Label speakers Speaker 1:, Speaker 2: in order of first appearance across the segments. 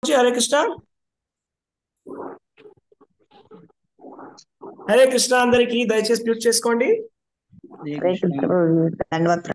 Speaker 1: హరే కృష్ణ హరే కృష్ణ అందరికి దయచేసి మ్యూట్ చేసుకోండి
Speaker 2: హరే కృష్ణ ప్రభుజీ ధన్యవాద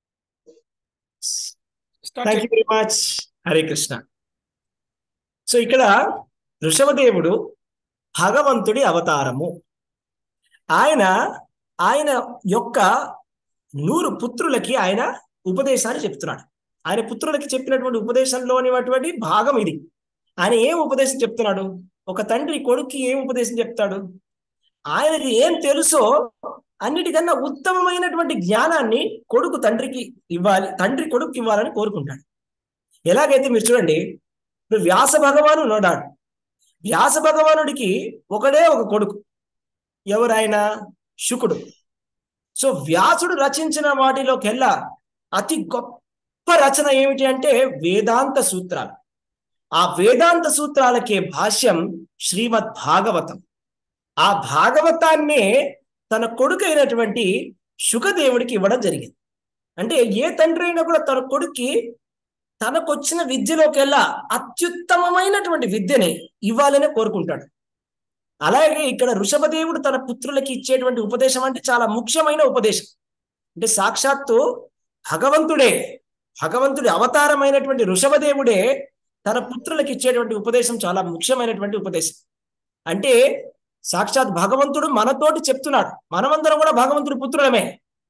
Speaker 1: thank you very much Hare Krishna so ఇక్కడ ఋషభదేవుడు భగవంతుడి అవతారము ఆయన ఆయన యొక్క నూరు పుత్రులకి ఆయన ఉపదేశాన్ని చెప్తున్నాడు ఆయన పుత్రులకి చెప్పినటువంటి ఉపదేశంలోనిటువంటి భాగం ఇది ఆయన ఏం ఉపదేశం చెప్తున్నాడు ఒక తండ్రి కొడుక్కి ఏం ఉపదేశం చెప్తాడు ఆయనకి ఏం తెలుసో అన్నిటికన్నా ఉత్తమమైనటువంటి జ్ఞానాన్ని కొడుకు తండ్రికి ఇవ్వాలి తండ్రి కొడుకు ఇవ్వాలని కోరుకుంటాడు ఎలాగైతే మీరు చూడండి ఇప్పుడు వ్యాస భగవాను ఉన్నాడు వ్యాస భగవానుడికి ఒకడే ఒక కొడుకు ఎవరైనా శుకుడు సో వ్యాసుడు రచించిన వాటిలోకెల్లా అతి గొప్ప రచన ఏమిటి అంటే వేదాంత సూత్రాలు ఆ వేదాంత సూత్రాలకే భాష్యం శ్రీమద్ భాగవతం ఆ భాగవతాన్నే తన కొడుకు అయినటువంటి శుకదేవుడికి ఇవ్వడం జరిగింది అంటే ఏ తండ్రి అయినా కూడా తన కొడుక్కి తనకొచ్చిన విద్యలోకెల్లా అత్యుత్తమమైనటువంటి విద్యని ఇవ్వాలని కోరుకుంటాడు అలాగే ఇక్కడ ఋషభదేవుడు తన పుత్రులకి ఇచ్చేటువంటి ఉపదేశం అంటే చాలా ముఖ్యమైన ఉపదేశం అంటే సాక్షాత్తు భగవంతుడే భగవంతుడి అవతారమైనటువంటి ఋషభదేవుడే తన పుత్రులకి ఇచ్చేటువంటి ఉపదేశం చాలా ముఖ్యమైనటువంటి ఉపదేశం అంటే సాక్షాత్ భగవంతుడు మనతోటి చెప్తున్నాడు మనమందరం కూడా భగవంతుడి పుత్రులమే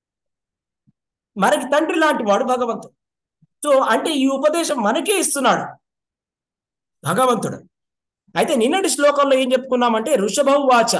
Speaker 1: మనకి తండ్రి లాంటి వాడు భగవంతుడు సో అంటే ఈ ఉపదేశం మనకే ఇస్తున్నాడు భగవంతుడు అయితే నిన్నటి శ్లోకంలో ఏం చెప్పుకున్నామంటే ఋషభౌ వాచ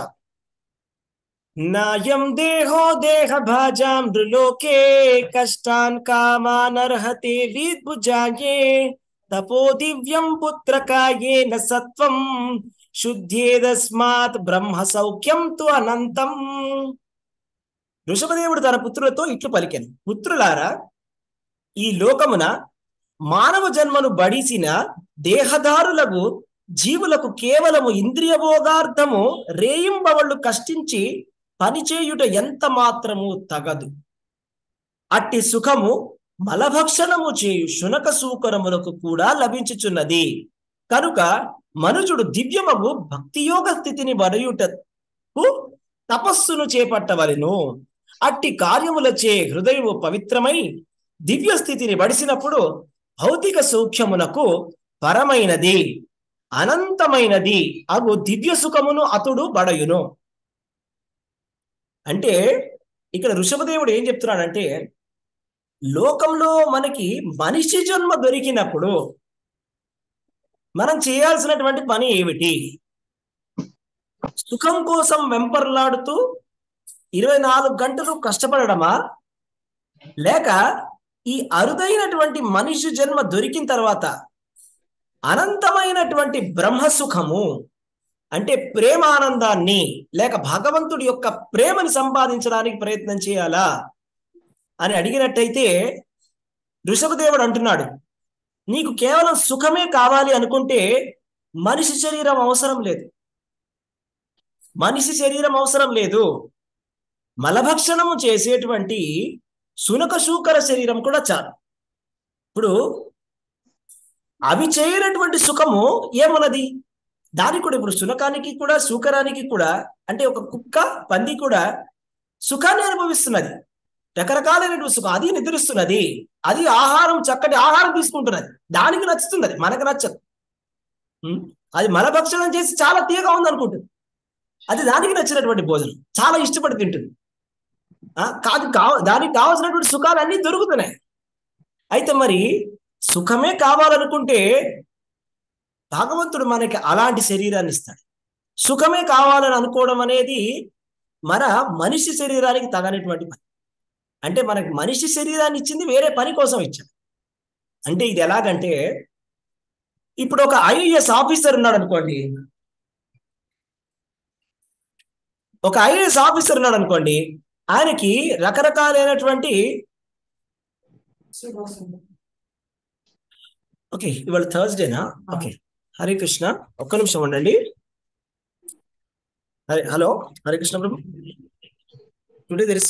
Speaker 1: నాయం దేహో దేహ భాజాం నృలోకే కష్టాన్ కామానర్హతే విద్భుజాయే తపో దివ్యం పుత్రకాయేన సత్వం శుద్ధేదస్మాత్ బ్రహ్మ సౌఖ్యం తు అనంతం ఋషభదేవుడు తన పుత్రులతో ఇట్లు పలికెను పుత్రులారా ఈ లోకమున మానవ జన్మను బడిసిన దేహదారులకు జీవులకు కేవలము ఇంద్రియభోగార్థము రేయింబవళ్ళు కష్టించి పనిచేయుట ఎంత మాత్రము తగదు అట్టి సుఖము మలభక్షణము చేయు శునక సూకరములకు కూడా లభించుచున్నది కనుక మనుజుడు దివ్యమగు భక్తియోగ స్థితిని వరయుటకు తపస్సును చేపట్టవలెను అట్టి కార్యములచే హృదయము పవిత్రమై దివ్య స్థితిని బడిసినప్పుడు భౌతిక సౌఖ్యమునకు పరమైనది అనంతమైనది అగు దివ్య సుఖమును అతడు బడయును అంటే ఇక్కడ ఋషభదేవుడు ఏం చెప్తున్నాడంటే లోకంలో మనకి మనిషి జన్మ దొరికినప్పుడు మనం చేయాల్సినటువంటి పని ఏమిటి సుఖం కోసం వెంపర్లాడుతూ ఇరవై నాలుగు గంటలు కష్టపడడమా లేక ఈ అరుదైనటువంటి మనిషి జన్మ దొరికిన తర్వాత అనంతమైనటువంటి బ్రహ్మ సుఖము అంటే ప్రేమానందాన్ని లేక భగవంతుడి యొక్క ప్రేమని సంపాదించడానికి ప్రయత్నం చేయాలా అని అడిగినట్టయితే ఋషభదేవుడు అంటున్నాడు నీకు కేవలం సుఖమే కావాలి అనుకుంటే మనిషి శరీరం అవసరం లేదు మనిషి శరీరం అవసరం లేదు మలభక్షణము చేసేటువంటి సునక శూకర శరీరం కూడా చాలు ఇప్పుడు అవి చేయనటువంటి సుఖము ఏమున్నది దానికి కూడా ఇప్పుడు సునకానికి కూడా శూకరానికి కూడా అంటే ఒక కుక్క పంది కూడా సుఖాన్ని అనుభవిస్తున్నది రకరకాలైనటువంటి సుఖం అది నిద్రిస్తున్నది అది ఆహారం చక్కటి ఆహారం తీసుకుంటున్నది దానికి నచ్చుతున్నది మనకు నచ్చదు అది మలభక్షణం చేసి చాలా తీయగా ఉంది అనుకుంటుంది అది దానికి నచ్చినటువంటి భోజనం చాలా ఇష్టపడి తింటుంది కాదు కావ దానికి కావాల్సినటువంటి సుఖాలు అన్నీ దొరుకుతున్నాయి అయితే మరి సుఖమే కావాలనుకుంటే భగవంతుడు మనకి అలాంటి శరీరాన్ని ఇస్తాడు సుఖమే కావాలని అనుకోవడం అనేది మన మనిషి శరీరానికి తగనటువంటి పని అంటే మనకి మనిషి శరీరాన్ని ఇచ్చింది వేరే పని కోసం ఇచ్చాడు అంటే ఇది ఎలాగంటే ఇప్పుడు ఒక ఐఏఎస్ ఆఫీసర్ ఉన్నాడు అనుకోండి ఒక ఐఏఎస్ ఆఫీసర్ ఉన్నాడు అనుకోండి ఆయనకి రకరకాలైనటువంటి ఓకే ఇవాళ థర్స్డేనా ఓకే హరే కృష్ణ ఒక్క నిమిషం ఉండండి హరే హలో హరే కృష్ణ ప్రభు టుడే దర్ ఇస్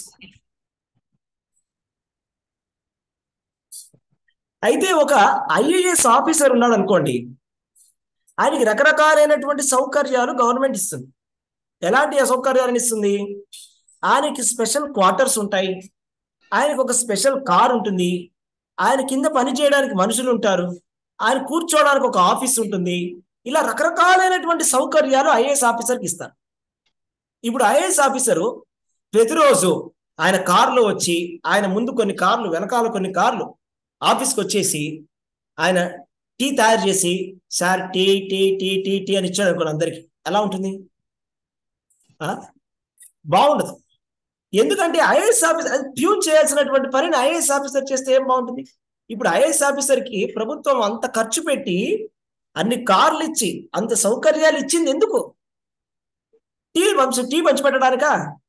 Speaker 1: అయితే ఒక ఐఏఎస్ ఆఫీసర్ ఉన్నాడు అనుకోండి ఆయనకి రకరకాలైనటువంటి సౌకర్యాలు గవర్నమెంట్ ఇస్తుంది ఎలాంటి సౌకర్యాలను ఇస్తుంది ఆయనకి స్పెషల్ క్వార్టర్స్ ఉంటాయి ఆయనకు ఒక స్పెషల్ కార్ ఉంటుంది ఆయన కింద పని చేయడానికి మనుషులు ఉంటారు ఆయన కూర్చోవడానికి ఒక ఆఫీస్ ఉంటుంది ఇలా రకరకాలైనటువంటి సౌకర్యాలు ఐఏఎస్ ఆఫీసర్కి ఇస్తారు ఇప్పుడు ఐఏఎస్ ఆఫీసరు ప్రతిరోజు ఆయన కారులో వచ్చి ఆయన ముందు కొన్ని కార్లు వెనకాల కొన్ని కార్లు ఆఫీస్కి వచ్చేసి ఆయన టీ తయారు చేసి sir tea tea tea tea tea అని ఇచ్చాడు అనుకోండి అందరికి ఎలా ఉంటుంది ఆ? బాగుండదు ఎందుకంటే ఐఏఎస్ ఆఫీసర్ అది ట్యూన్ చేయాల్సినటువంటి పనిని ఐఏఎస్ ఆఫీసర్ చేస్తే ఏం బాగుంటుంది ఇప్పుడు ఐఏఎస్ ఆఫీసర్కి ప్రభుత్వం అంత ఖర్చు పెట్టి అన్ని కార్లు ఇచ్చి అంత సౌకర్యాలు ఇచ్చింది ఎందుకు టీ పంచి టీ పంచి పెట్టడానికా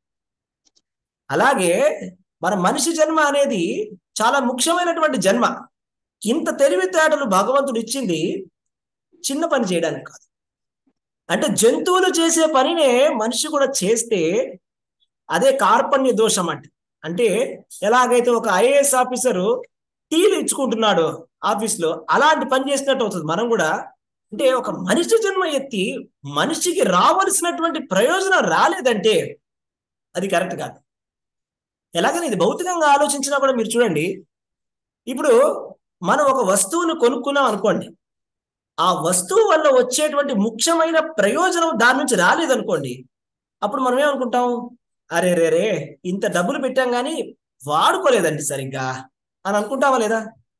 Speaker 1: అలాగే మన మనిషి జన్మ అనేది చాలా ముఖ్యమైనటువంటి జన్మ ఇంత తెలివితేటలు భగవంతుడు ఇచ్చింది చిన్న పని చేయడానికి కాదు అంటే జంతువులు చేసే పనినే మనిషి కూడా చేస్తే అదే కార్పణ్య దోషం అంటే అంటే ఎలాగైతే ఒక ఐఏఎస్ ఆఫీసరు టీలు ఇచ్చుకుంటున్నాడు ఆఫీస్లో అలాంటి పని చేసినట్టు అవుతుంది మనం కూడా అంటే ఒక మనిషి జన్మ ఎత్తి మనిషికి రావలసినటువంటి ప్రయోజనం రాలేదంటే అది కరెక్ట్ కాదు ఎలాగని ఇది భౌతికంగా ఆలోచించినా కూడా మీరు చూడండి ఇప్పుడు మనం ఒక వస్తువును కొనుక్కున్నాం అనుకోండి ఆ వస్తువు వల్ల వచ్చేటువంటి ముఖ్యమైన ప్రయోజనం దాని నుంచి రాలేదనుకోండి అప్పుడు మనం ఏమనుకుంటాం అరే రే రే ఇంత డబ్బులు పెట్టాం కానీ వాడుకోలేదండి సరిగ్గా అని అనుకుంటామా లేదా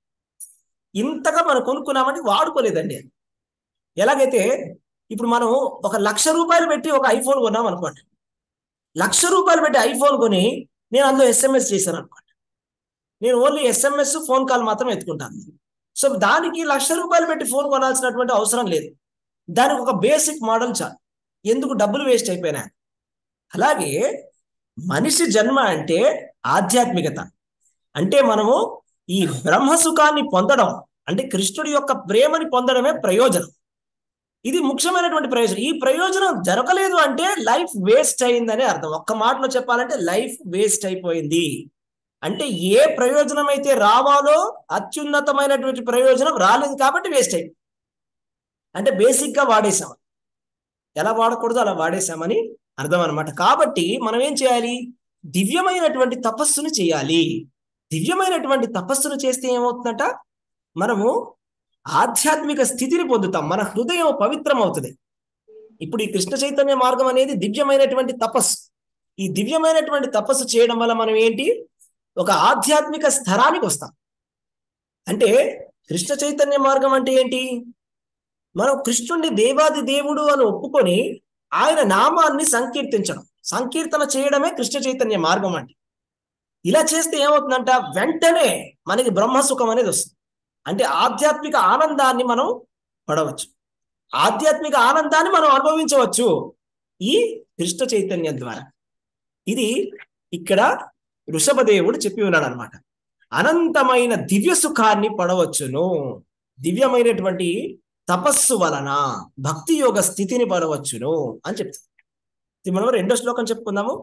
Speaker 1: ఇంతగా మనం కొనుక్కున్నామంటే వాడుకోలేదండి అని ఎలాగైతే ఇప్పుడు మనం ఒక లక్ష రూపాయలు పెట్టి ఒక ఐఫోన్ కొన్నాం అనుకోండి లక్ష రూపాయలు పెట్టి ఐఫోన్ కొని నేను అందులో ఎస్ఎంఎస్ చేశాను అనుకోండి నేను ఓన్లీ ఎస్ఎంఎస్ ఫోన్ కాల్ మాత్రం ఎత్తుకుంటాను సో దానికి లక్ష రూపాయలు పెట్టి ఫోన్ కొనాల్సినటువంటి అవసరం లేదు దానికి ఒక బేసిక్ మోడల్ చాలు ఎందుకు డబ్బులు వేస్ట్ అయిపోయినా అలాగే మనిషి జన్మ అంటే ఆధ్యాత్మికత అంటే మనము ఈ బ్రహ్మ సుఖాన్ని పొందడం అంటే కృష్ణుడి యొక్క ప్రేమని పొందడమే ప్రయోజనం ఇది ముఖ్యమైనటువంటి ప్రయోజనం ఈ ప్రయోజనం జరగలేదు అంటే లైఫ్ వేస్ట్ అయిందని అర్థం ఒక్క మాటలో చెప్పాలంటే లైఫ్ వేస్ట్ అయిపోయింది అంటే ఏ ప్రయోజనం అయితే రావాలో అత్యున్నతమైనటువంటి ప్రయోజనం రాలేదు కాబట్టి వేస్ట్ అయింది అంటే బేసిక్ గా వాడేసాం ఎలా వాడకూడదు అలా వాడేసామని అర్థం అనమాట కాబట్టి మనం ఏం చేయాలి దివ్యమైనటువంటి తపస్సును చేయాలి దివ్యమైనటువంటి తపస్సును చేస్తే ఏమవుతుందట మనము ఆధ్యాత్మిక స్థితిని పొందుతాం మన హృదయం పవిత్రం అవుతుంది ఇప్పుడు ఈ కృష్ణ చైతన్య మార్గం అనేది దివ్యమైనటువంటి తపస్సు ఈ దివ్యమైనటువంటి తపస్సు చేయడం వల్ల మనం ఏంటి ఒక ఆధ్యాత్మిక స్థరానికి వస్తాం అంటే కృష్ణ చైతన్య మార్గం అంటే ఏంటి మనం కృష్ణుణ్ణి దేవాది దేవుడు అని ఒప్పుకొని ఆయన నామాన్ని సంకీర్తించడం సంకీర్తన చేయడమే కృష్ణ చైతన్య మార్గం అంటే ఇలా చేస్తే ఏమవుతుందంట వెంటనే మనకి బ్రహ్మసుఖం అనేది వస్తుంది అంటే ఆధ్యాత్మిక ఆనందాన్ని మనం పడవచ్చు ఆధ్యాత్మిక ఆనందాన్ని మనం అనుభవించవచ్చు ఈ కృష్ణ చైతన్యం ద్వారా ఇది ఇక్కడ వృషభదేవుడు చెప్పి ఉన్నాడు అనమాట అనంతమైన దివ్య సుఖాన్ని పడవచ్చును దివ్యమైనటువంటి తపస్సు వలన భక్తి యోగ స్థితిని పడవచ్చును అని చెప్తుంది ఇది మనం రెండో శ్లోకం చెప్పుకుందాము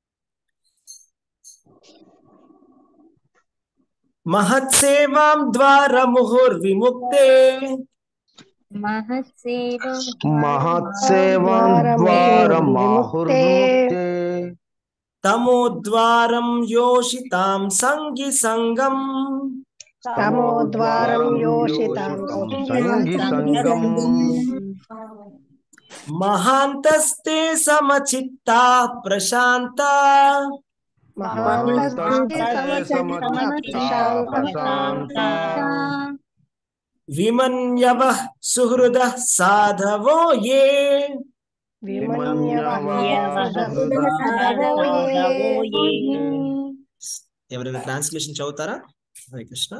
Speaker 1: మహత్సేవాం ద్వార ముహుర్విముక్తే
Speaker 3: మహత్సేవం ద్వారమాహుర్ముక్తే
Speaker 1: తమోద్వారం యోషితాం సంగి సంగం
Speaker 2: తమోద్వారం యోషితాం
Speaker 3: సంగి సంగం
Speaker 1: మహాంతస్తే సమచిత్తా ప్రశాంత విమన్యవ సుహృద సాధవో ఏ ఎవరైనా ట్రాన్స్లేషన్ చదువుతారా హరే కృష్ణ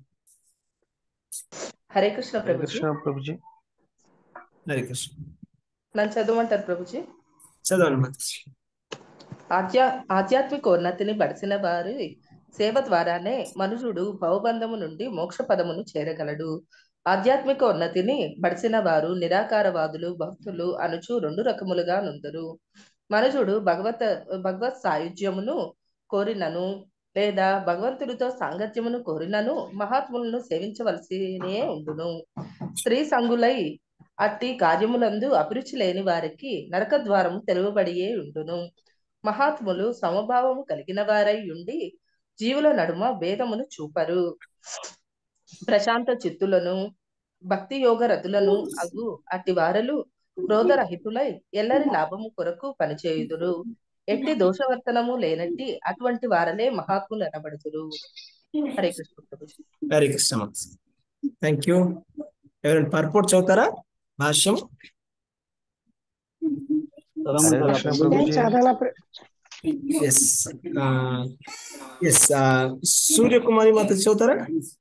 Speaker 4: హరే కృష్ణ ప్రభుజీ
Speaker 3: కృష్ణ ప్రభుజీ
Speaker 1: హరే కృష్ణ
Speaker 4: నన్ను చదవమంటారు ప్రభుజీ
Speaker 1: చదవండి మాతాజీ.
Speaker 4: ఆధ్యా ఆధ్యాత్మిక ఉన్నతిని బడిసిన వారి సేవ ద్వారానే మనుషుడు భవబంధము నుండి మోక్ష పదమును చేరగలడు ఆధ్యాత్మిక ఉన్నతిని బడిసిన వారు నిరాకారవాదులు భక్తులు అనుచు రెండు రకములుగా నుందరు మనుషుడు భగవత భగవత్ సాయుధ్యమును కోరినను లేదా భగవంతుడితో సాంగత్యమును కోరినను మహాత్ములను సేవించవలసినే ఉండును స్త్రీ సంగులై అట్టి కార్యములందు అభిరుచి లేని వారికి నరక ద్వారము తెరవబడియే ఉండును మహాత్ములు సమభావము కలిగిన వారై ఉండి జీవుల నడుమ భేదమును చూపరు ప్రశాంత చిత్తులను భక్తి యోగ రతులను అగు అట్టి వారలు క్రోధరహితులై ఎల్లరి లాభము కొరకు పనిచేయుదురు ఎట్టి దోషవర్తనము లేనట్టి అటువంటి వారలే మహాత్ములు అనబడుతురు హరే కృష్ణ ప్రభుజీ.
Speaker 1: హరే కృష్ణ థ్యాంక్ యూ ఎవరైనా పర్పోర్ట్ చదువుతారా భాష్యం
Speaker 3: హరే కృష్ణ ప్రభుజీ
Speaker 1: ఎస్ ఎస్ సూర్యకుమారి మాత చదువుతారా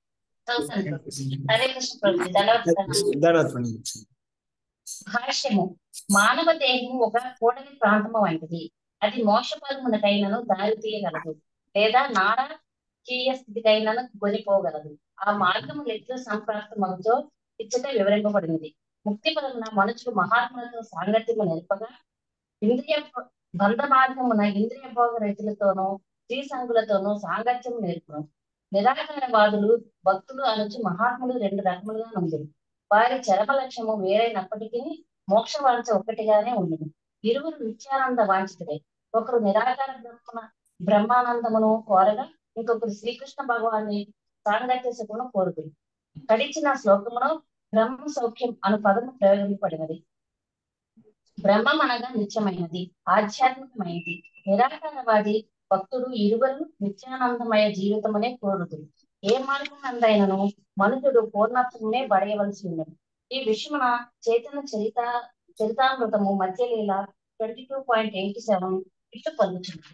Speaker 5: హరే కృష్ణ ప్రభు ధన్యవాదాలు
Speaker 1: ధన్యవాదాలు
Speaker 5: భాష్యము మానవ దేహము ఒక కూడలి ప్రాంతము వంటిది అది మోక్షపదమునకైనను దారి తీయగలదు లేదా నాడ కీయ స్థితికైనను కొనిపోగలదు ఆ మార్గము ఎట్లు సంప్రాప్తమవుతో ఇచ్చట వివరింపబడినది ముక్తి పదమున మనుషులు మహాత్ములతో సాంగత్యము నిలపగా ఇంద్రియ బంధ మార్గమున ఇంద్రియ భోగ రైతులతోనూ స్త్రీ సంగులతోనూ సాంగత్యము నేర్పును నిరాకారవాదులు భక్తులు అనుచు మహాత్ములు రెండు రకములుగా నుండి వారి చరమ లక్ష్యము వేరైనప్పటికీ మోక్ష వాంఛ ఒక్కటిగానే ఉండదు ఇరువురు నిత్యానంద వాంఛితులే ఒకరు నిరాకార బ్రహ్మ బ్రహ్మానందమును కోరగా ఇంకొకరు శ్రీకృష్ణ భగవాన్ని సాంగత్య సుఖమును కోరుతుంది కడిచిన శ్లోకమును బ్రహ్మ సౌఖ్యం అను పదము ప్రయోగింపబడినది బ్రహ్మం అనగా నిత్యమైనది ఆధ్యాత్మికమైనది నిరాకారవాది భక్తుడు ఇరువురు నిత్యానందమయ జీవితమునే కోరుతుంది ఏ మార్గం అందైనను మనుషుడు పూర్ణత్వమే పడేయవలసి ఉన్నది ఈ విషయమున చైతన్య చరిత చరితామృతము Madhyalila twenty two point eighty seven ఇట్లు పలుకుతుంది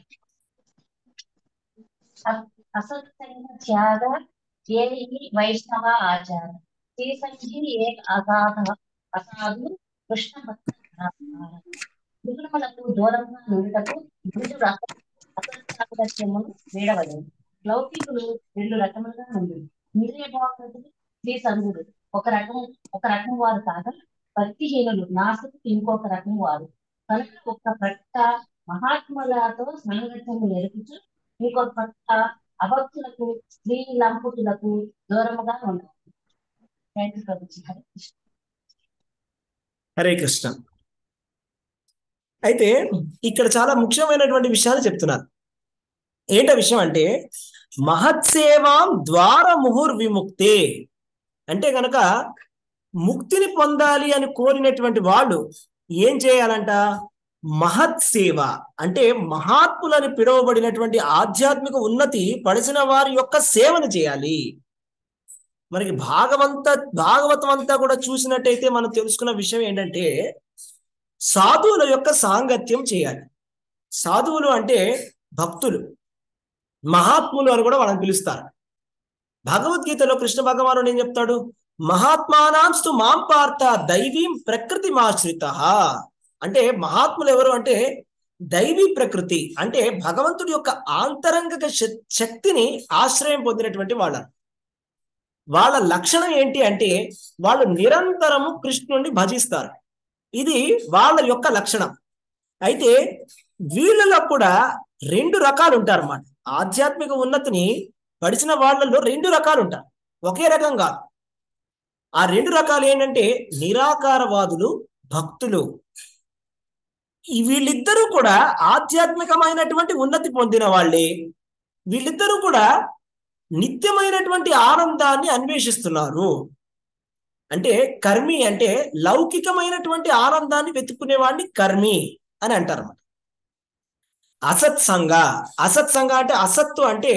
Speaker 5: అసత్సంగ త్యాగ ఏ వైష్ణవ ఆచార శ్రీ సంఘి ఏ అగాధ అసాధు కృష్ణ భక్త విగ్రహములకు దూరంగా నుండుటకు మనుషుడు అసత్సాంగత్యమును వీడవలేదు లౌకికులు రెండు రకములుగా ఉంది ఇంద్రియ భోగతులు శ్రీ సంగుడు ఒక రకం ఒక రకం వారు కాగా భక్తిహీనులు నాసుకు ఇంకొక రకం వారు కనుక ఒక ప్రక్క మహాత్ములతో సాంగత్యము నేర్పుచు ఇంకొక ప్రక్క అభక్తులకు స్త్రీ లంపుతులకు దూరముగా ఉండాలి థ్యాంక్ యూ ప్రభుజీ హరే కృష్ణ
Speaker 1: హరే కృష్ణ అయితే ఇక్కడ చాలా ముఖ్యమైనటువంటి విషయాలు చెప్తున్నారు ఏంట విషయం అంటే మహత్సేవాం ద్వార ముహుర్ విముక్తే అంటే గనక ముక్తిని పొందాలి అని కోరినటువంటి వాళ్ళు ఏం చేయాలంట మహత్ సేవ అంటే మహాత్ములని పిలువబడినటువంటి ఆధ్యాత్మిక ఉన్నతి పడిసిన వారి యొక్క సేవను చేయాలి మనకి భాగవంత భాగవతం అంతా కూడా చూసినట్టయితే మనం తెలుసుకున్న విషయం ఏంటంటే సాధువుల యొక్క సాంగత్యం చేయాలి సాధువులు అంటే భక్తులు మహాత్ములు అని కూడా వాళ్ళని పిలుస్తారు భగవద్గీతలో కృష్ణ భగవానుడు ఏం చెప్తాడు మహాత్మానాంస్తు మాం పార్థ దైవీం ప్రకృతి మాశ్రిత అంటే మహాత్ములు ఎవరు అంటే దైవీ ప్రకృతి అంటే భగవంతుడి యొక్క ఆంతరంగిక శక్- శక్తిని ఆశ్రయం పొందినటువంటి వాళ్ళ వాళ్ళ లక్షణం ఏంటి అంటే వాళ్ళు నిరంతరము కృష్ణుడిని భజిస్తారు ఇది వాళ్ళ యొక్క లక్షణం అయితే వీళ్ళలో కూడా రెండు రకాలు ఉంటారు అన్నమాట ఆధ్యాత్మిక ఉన్నతిని పడిచిన వాళ్ళలో రెండు రకాలు ఉంటారు ఒకే రకం కాదు ఆ రెండు రకాలు ఏంటంటే నిరాకారవాదులు భక్తులు ఈ వీళ్ళిద్దరూ కూడా ఆధ్యాత్మికమైనటువంటి ఉన్నతి పొందిన వాళ్ళే వీళ్ళిద్దరూ కూడా నిత్యమైనటువంటి ఆనందాన్ని అన్వేషిస్తున్నారు అంటే కర్మి అంటే లౌకికమైనటువంటి ఆనందాన్ని వెతుక్కునేవాడిని కర్మి అని అంటారు అన్నమాట అసత్సంగ అసత్సంగ అంటే అసత్తు అంటే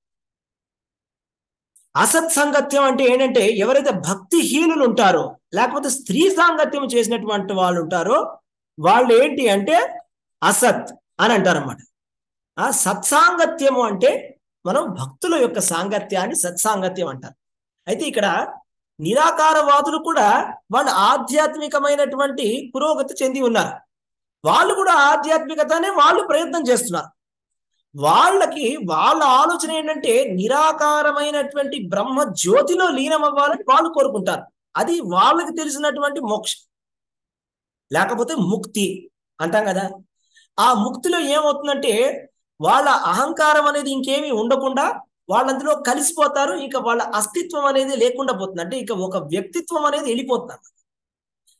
Speaker 1: అసత్సంగత్యం అంటే ఏంటంటే ఎవరైతే భక్తిహీనులు ఉంటారో లేకపోతే స్త్రీ సాంగత్యం చేసినటువంటి వాళ్ళు ఉంటారో వాళ్ళు ఏంటి అంటే అసత్ అని అంటారన్నమాట ఆ సత్సాంగత్యము అంటే మనం భక్తుల యొక్క సాంగత్యాన్ని సత్సాంగత్యం అంటారు అయితే ఇక్కడ నిరాకారవాదులు కూడా వాళ్ళు ఆధ్యాత్మికమైనటువంటి పురోగతి చెంది ఉన్నారు వాళ్ళు కూడా ఆధ్యాత్మికతనే వాళ్ళు ప్రయత్నం చేస్తున్నారు వాళ్ళకి వాళ్ళ ఆలోచన ఏంటంటే నిరాకారమైనటువంటి బ్రహ్మ జ్యోతిలో లీనం అవ్వాలని వాళ్ళు కోరుకుంటారు అది వాళ్ళకి తెలిసినటువంటి మోక్షం లేకపోతే ముక్తి అంటాం కదా ఆ ముక్తిలో ఏమవుతుందంటే వాళ్ళ అహంకారం అనేది ఇంకేమీ ఉండకుండా వాళ్ళందులో కలిసిపోతారు ఇక వాళ్ళ అస్తిత్వం అనేది లేకుండా పోతుంది అంటే ఇక ఒక వ్యక్తిత్వం అనేది వెళ్ళిపోతుంది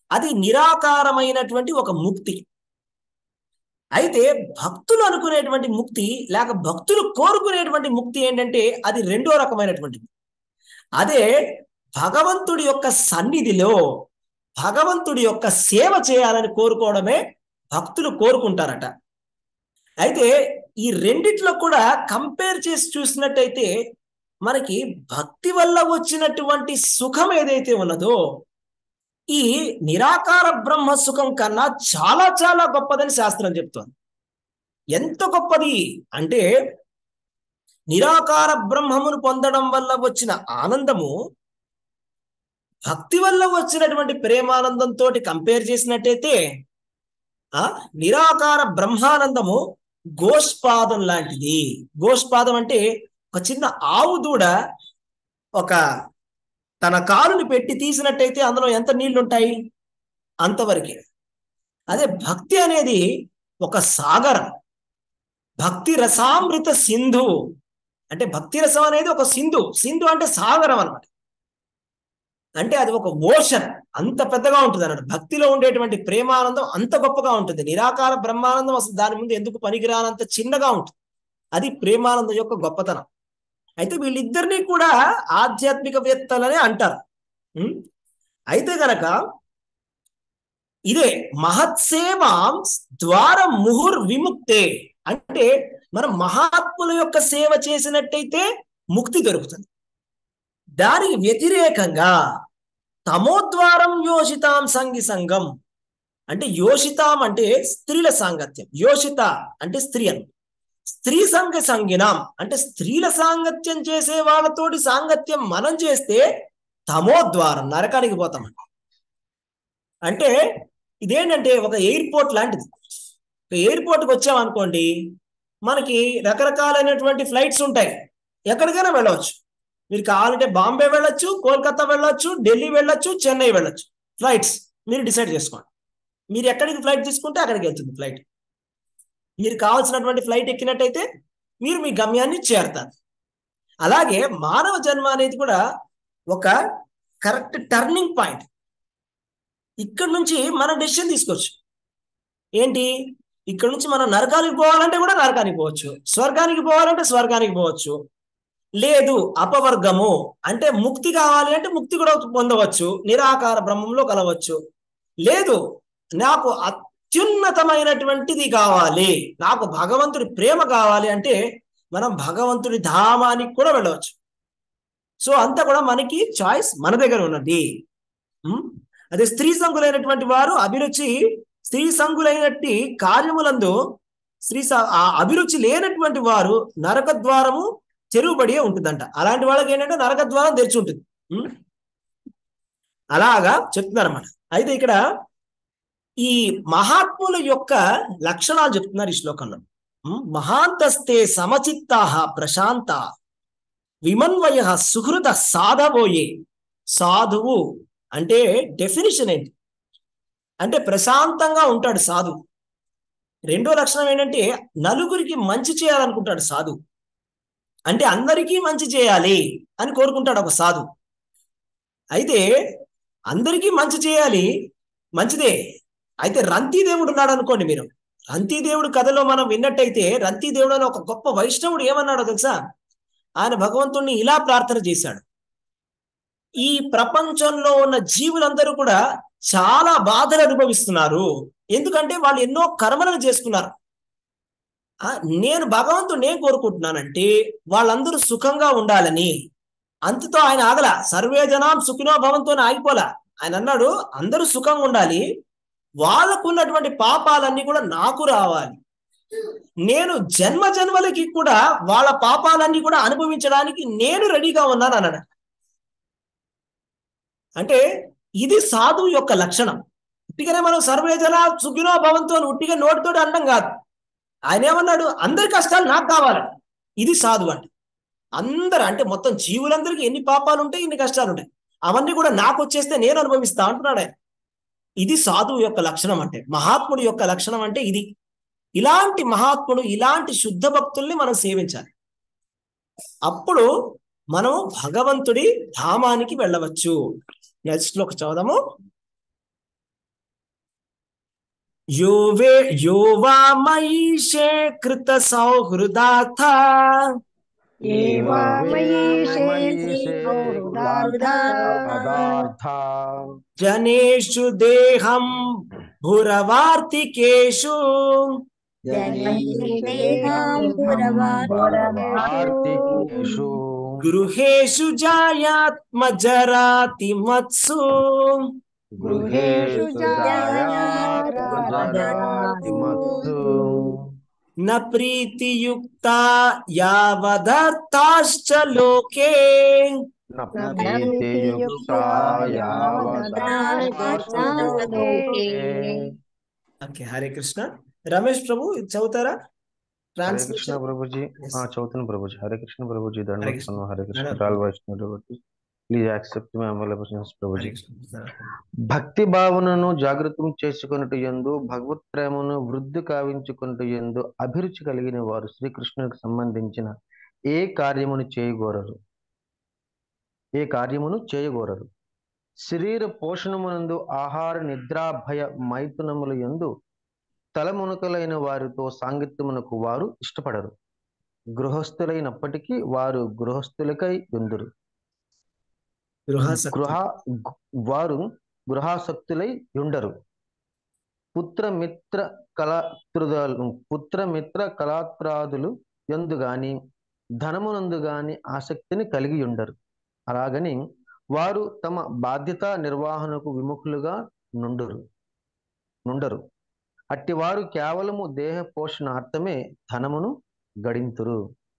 Speaker 1: అది నిరాకారమైనటువంటి ఒక ముక్తి అయితే భక్తులు అనుకునేటువంటి ముక్తి లేక భక్తులు కోరుకునేటువంటి ముక్తి ఏంటంటే అది రెండో రకమైనటువంటిది అదే భగవంతుడి యొక్క సన్నిధిలో భగవంతుడి యొక్క సేవ చేయాలని కోరుకోవడమే భక్తులు కోరుకుంటారట అయితే ఈ రెండిట్లో కూడా కంపేర్ చేసి చూసినట్టయితే మనకి భక్తి వల్ల వచ్చినటువంటి సుఖం ఏదైతే ఉన్నదో ఈ నిరాకార బ్రహ్మ సుఖం కన్నా చాలా చాలా గొప్పదని శాస్త్రం చెప్తోంది ఎంత గొప్పది అంటే నిరాకార బ్రహ్మమును పొందడం వల్ల వచ్చిన ఆనందము భక్తి వల్ల వచ్చినటువంటి ప్రేమానందంతో కంపేర్ చేసినట్టయితే ఆ నిరాకార బ్రహ్మానందము గోష్పాదం లాంటిది గోష్పాదం అంటే ఒక చిన్న ఆవు దూడ ఒక తన కాలుని పెట్టి తీసినట్టయితే అందులో ఎంత నీళ్లు ఉంటాయి అంతవరకే అదే భక్తి అనేది ఒక సాగరం భక్తి రసామృత సింధు అంటే భక్తి రసం అనేది ఒక సింధు సింధు అంటే సాగరం అనమాట అంటే అది ఒక ఓషన్ అంత పెద్దగా ఉంటుంది అన్నమాట భక్తిలో ఉండేటువంటి ప్రేమానందం అంత గొప్పగా ఉంటుంది నిరాకార బ్రహ్మానందం అసలు దాని ముందు ఎందుకు పనికిరానంత చిన్నగా ఉంటుంది అది ప్రేమానందం యొక్క గొప్పతనం అయితే వీళ్ళిద్దరినీ కూడా ఆధ్యాత్మికవేత్తలని అంటారు ఉం? అయితే గనక ఇదే మహత్సేవాం ద్వార ముహుర్ విముక్తే అంటే మనం మహాత్ముల యొక్క సేవ చేసినట్టయితే ముక్తి దొరుకుతుంది దానికి వ్యతిరేకంగా తమోద్వారం యోషితాం సంగి సంగం అంటే యోషితాం అంటే స్త్రీల సాంగత్యం యోషిత అంటే స్త్రీ అని స్త్రీ సంఘ సంగినాం అంటే స్త్రీల సాంగత్యం చేసే వాళ్ళతోటి సాంగత్యం మనం చేస్తే తమోద్వారం నరకానికి పోతామంట అంటే ఇదేంటంటే ఒక ఎయిర్పోర్ట్ లాంటిది ఒక ఎయిర్పోర్ట్కి వచ్చామనుకోండి మనకి రకరకాలైనటువంటి ఫ్లైట్స్ ఉంటాయి ఎక్కడికైనా వెళ్ళవచ్చు మీరు కావాలంటే బాంబే వెళ్ళొచ్చు కోల్కతా వెళ్ళొచ్చు ఢిల్లీ వెళ్ళొచ్చు చెన్నై వెళ్ళొచ్చు ఫ్లైట్స్ మీరు డిసైడ్ చేసుకోండి మీరు ఎక్కడికి ఫ్లైట్ తీసుకుంటే అక్కడికి వెళ్తుంది ఫ్లైట్ మీరు కావాల్సినటువంటి ఫ్లైట్ ఎక్కినట్టయితే మీరు మీ గమ్యాన్ని చేరుతారు అలాగే మానవ జన్మ అనేది కూడా ఒక కరెక్ట్ టర్నింగ్ పాయింట్ ఇక్కడ నుంచి మనం డెసిషన్ తీసుకోవచ్చు ఏంటి ఇక్కడ నుంచి మనం నరకానికి పోవాలంటే కూడా నరకానికి పోవచ్చు స్వర్గానికి పోవాలంటే స్వర్గానికి పోవచ్చు లేదు అపవర్గము అంటే ముక్తి కావాలి అంటే ముక్తి కూడా పొందవచ్చు నిరాకార బ్రహ్మంలో కలవచ్చు లేదు నాకు అత్యున్నతమైనటువంటిది కావాలి నాకు భగవంతుడి ప్రేమ కావాలి అంటే మనం భగవంతుడి ధామానికి కూడా వెళ్ళవచ్చు సో అంతా కూడా మనకి చాయిస్ మన దగ్గర ఉన్నది ఉం? అదే స్త్రీ సంగులైనటువంటి వారు అభిరుచి స్త్రీ సంగులైనట్టి కార్యములందు స్త్రీ స- ఆ అభిరుచి లేనటువంటి వారు నరక ద్వారము చెరువుబడి ఉంటుందంట అలాంటి వాళ్ళకి ఏంటంటే నరక ద్వారం తెరిచి ఉంటుంది ఉం? అలాగా చెప్తున్నారన్నమాట అయితే ఇక్కడ ఈ మహాత్ముల యొక్క లక్షణాలు చెప్తున్నారు ఈ శ్లోకంలో ఉం? మహాంతస్తే సమచిత్తాహ ప్రశాంత విమన్వయ సుహృత సాధబోయే సాధువు అంటే డెఫినిషన్ ఏంటి అంటే ప్రశాంతంగా ఉంటాడు సాధువు రెండో లక్షణం ఏంటంటే నలుగురికి మంచి చేయాలనుకుంటాడు సాధు అంటే అందరికీ మంచి చేయాలి అని కోరుకుంటాడు ఒక సాధు అయితే అందరికీ మంచి చేయాలి మంచిదే అయితే రంతిదేవుడు ఉన్నాడు అనుకోండి మీరు రంతిదేవుడు కథలో మనం విన్నట్టయితే రంతిదేవుడు అని ఒక గొప్ప వైష్ణవుడు ఏమన్నాడో తెలుసా ఆయన భగవంతుణ్ణి ఇలా ప్రార్థన చేశాడు ఈ ప్రపంచంలో ఉన్న జీవులందరూ కూడా చాలా బాధలు అనుభవిస్తున్నారు ఎందుకంటే వాళ్ళు ఎన్నో కర్మలను చేసుకున్నారు ఆ, నేను భగవంతుడు నేను కోరుకుంటున్నానంటే వాళ్ళందరూ సుఖంగా ఉండాలని అంతతో ఆయన ఆగల సర్వే జనాం సుఖినో భవంతో అని ఆగిపోలా ఆయన అన్నాడు అందరూ సుఖంగా ఉండాలి వాళ్ళకు ఉన్నటువంటి పాపాలన్నీ కూడా నాకు రావాలి నేను జన్మ జన్మలకి కూడా వాళ్ళ పాపాలన్నీ కూడా అనుభవించడానికి నేను రెడీగా ఉన్నాను అన్నాడు అంటే ఇది సాధువు యొక్క లక్షణం ఉట్టిగానే మనం సర్వే జన సుఖినో భవంతో అని ఉట్టిగా నోటితో అనడం కాదు ఆయన ఏమన్నాడు అందరి కష్టాలు నాకు కావాలి ఇది సాధువు అంటే అందరు అంటే మొత్తం జీవులందరికీ ఎన్ని పాపాలు ఉంటాయి ఇన్ని కష్టాలు ఉంటాయి అవన్నీ కూడా నాకు వచ్చేస్తే నేను అనుభవిస్తా అంటున్నాడు ఆయన ఇది సాధువు యొక్క లక్షణం అంటే మహాత్ముడి యొక్క లక్షణం అంటే ఇది ఇలాంటి మహాత్ముడు ఇలాంటి శుద్ధ భక్తుల్ని మనం సేవించాలి అప్పుడు మనం భగవంతుడి ధామానికి వెళ్ళవచ్చు నెక్స్ట్ లో చదుదాము यो वे यो वा मयीशे कृत सौहृदाथ
Speaker 3: పదార్థ
Speaker 1: జనేషు దేహం భురవార్తికేషు
Speaker 3: కార్తికేషు
Speaker 1: గృహేషు జాయాత్మజరాతి మత్సు
Speaker 3: గృహేషు జాయాతిమత్సు
Speaker 1: న ప్రీతియుక్త యావదర్థాశ్చ లోకే
Speaker 3: న ప్రీతియుక్త
Speaker 1: ఓకే హరే కృష్ణ రమేష్ ప్రభు ఇది చదువుతారా
Speaker 3: హరే కృష్ణ
Speaker 1: ట్రాన్స్లేషన్
Speaker 3: ప్రభుజీ
Speaker 1: Yes.
Speaker 3: ఆ చదువుతాను ప్రభుజీ హరే కృష్ణ ప్రభుజీ
Speaker 1: హరే కృష్ణ.
Speaker 3: దండవత్సవం హరే కృష్ణ
Speaker 1: ధన్యవాదాలు.
Speaker 3: రాల్ వైష్ణవ్ ప్రభుజీ ప్లీజ్ యాక్సెప్ట్ మై అమల ప్రభుజీ
Speaker 1: హరే కృష్ణ
Speaker 3: భక్తి భావనను జాగృతం చేసుకొనుట యందు భగవత్ ప్రేమను వృద్ధి కావించుకొనుట యందు అభిరుచి కలిగిన వారు శ్రీకృష్ణునికి సంబంధించిన ఏ కార్యమును చేయగోరరు ఏ కార్యమును చేయగోరరు శరీర పోషణమునందు ఆహార నిద్రాభయ మైథునముల యందు తలమునకలైన వారితో సాంగత్యమునకు వారు ఇష్టపడరు గృహస్థులైనప్పటికీ వారు గృహస్థులకై ఉందురు
Speaker 1: గృహాసక్తి
Speaker 3: గృహ గు- వారు గృహాసక్తులై ఉండరు పుత్రమిత్ర కళాత్రుదాలు పుత్రమిత్ర కళాత్రాదులు ఎందు గాని ధనమునందు గాని ఆసక్తిని కలిగి ఉండరు అలాగని వారు తమ బాధ్యత నిర్వహణకు విముఖులుగా నుండురు నుండరు అట్టివారు కేవలము దేహ పోషణార్థమే ధనమును గడింతురు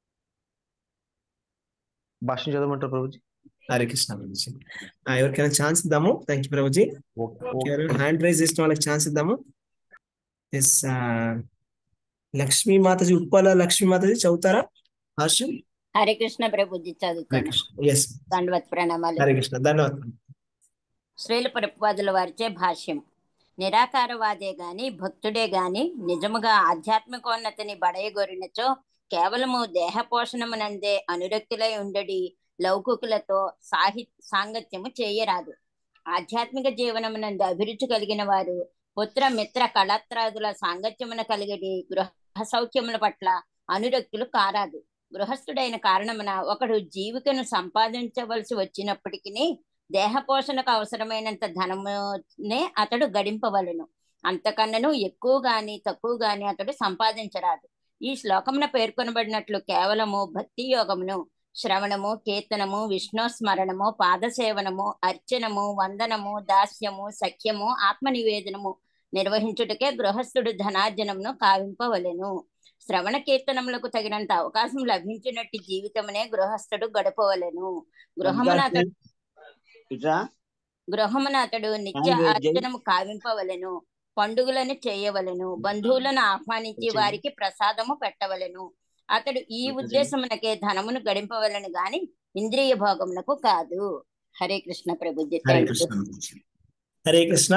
Speaker 3: భాష చదవమంటారు ప్రభుజీ
Speaker 1: హరే కృష్ణ ప్రభుజీ ఆ, ఎవరికైనా ఛాన్స్ ఇద్దాము థ్యాంక్ యూ ప్రభుజీ
Speaker 3: ఓకే ఓకే
Speaker 1: ఎవరైనా హ్యాండ్ రైజ్ చేసిన వాళ్ళకి ఛాన్స్ ఇద్దాము ఎస్ లక్ష్మీ మాతాజీ ఉత్పల లక్ష్మీ మాతాజీ చదువుతారా హాస్యం
Speaker 6: హరే కృష్ణ ప్రభుజీ
Speaker 1: హరే
Speaker 6: చదువుతాను
Speaker 1: కృష్ణ ఎస్
Speaker 6: దండవత్ ప్రణామాలు
Speaker 1: హరే కృష్ణ ధన్యవాదాలు
Speaker 6: శ్రీల ప్రభుపాదుల వారిచే భాష్యం నిరాకారవాదే గాని భక్తుడే గాని నిజముగా ఆధ్యాత్మికోన్నతిని బడయగొరినచో కేవలము దేహ పోషణమునందే అనురక్తులై ఉండడి లౌకికులతో సాహి సాంగత్యము చేయరాదు ఆధ్యాత్మిక జీవనమునందు అభిరుచి కలిగిన వారు పుత్ర మిత్ర కళత్రాదుల సాంగత్యమున కలిగడి గృహ సౌఖ్యముల పట్ల అనురక్తులు కారాదు గృహస్థుడైన కారణమున ఒకడు జీవికను సంపాదించవలసి వచ్చినప్పటికీ దేహ పోషణకు అవసరమైనంత ధనమునే అతడు గడింపవలను అంతకన్నను ఎక్కువ గాని తక్కువ గాని అతడు సంపాదించరాదు ఈ శ్లోకమున పేర్కొనబడినట్లు కేవలము భక్తి యోగమును శ్రవణము కీర్తనము విష్ణు స్మరణము పాదసేవనము అర్చనము వందనము దాస్యము సఖ్యము ఆత్మ నివేదనము నిర్వహించుటకే గృహస్థుడు ధనార్జనమును కావింపవలెను శ్రవణ కీర్తనములకు తగినంత అవకాశం లభించినట్టు జీవితమునే గృహస్థుడు గడపవలెను గృహమున అతడు
Speaker 2: ఇట్రా
Speaker 6: గృహమున అతడు నిత్య
Speaker 2: Language.
Speaker 6: అర్చనము కావింపవలెను పండుగలను చేయవలెను బంధువులను ఆహ్వానించి
Speaker 2: వచ్చింది.
Speaker 6: వారికి ప్రసాదము పెట్టవలెను అతడు ఈ
Speaker 2: వచ్చింది.
Speaker 6: ఉద్దేశమునకే ధనమును గడింపవలను గాని ఇంద్రియ భోగమునకు కాదు హరే కృష్ణ ప్రభుజీ
Speaker 1: హరే
Speaker 6: థ్యాంక్ యూ
Speaker 1: కృష్ణ హరే కృష్ణ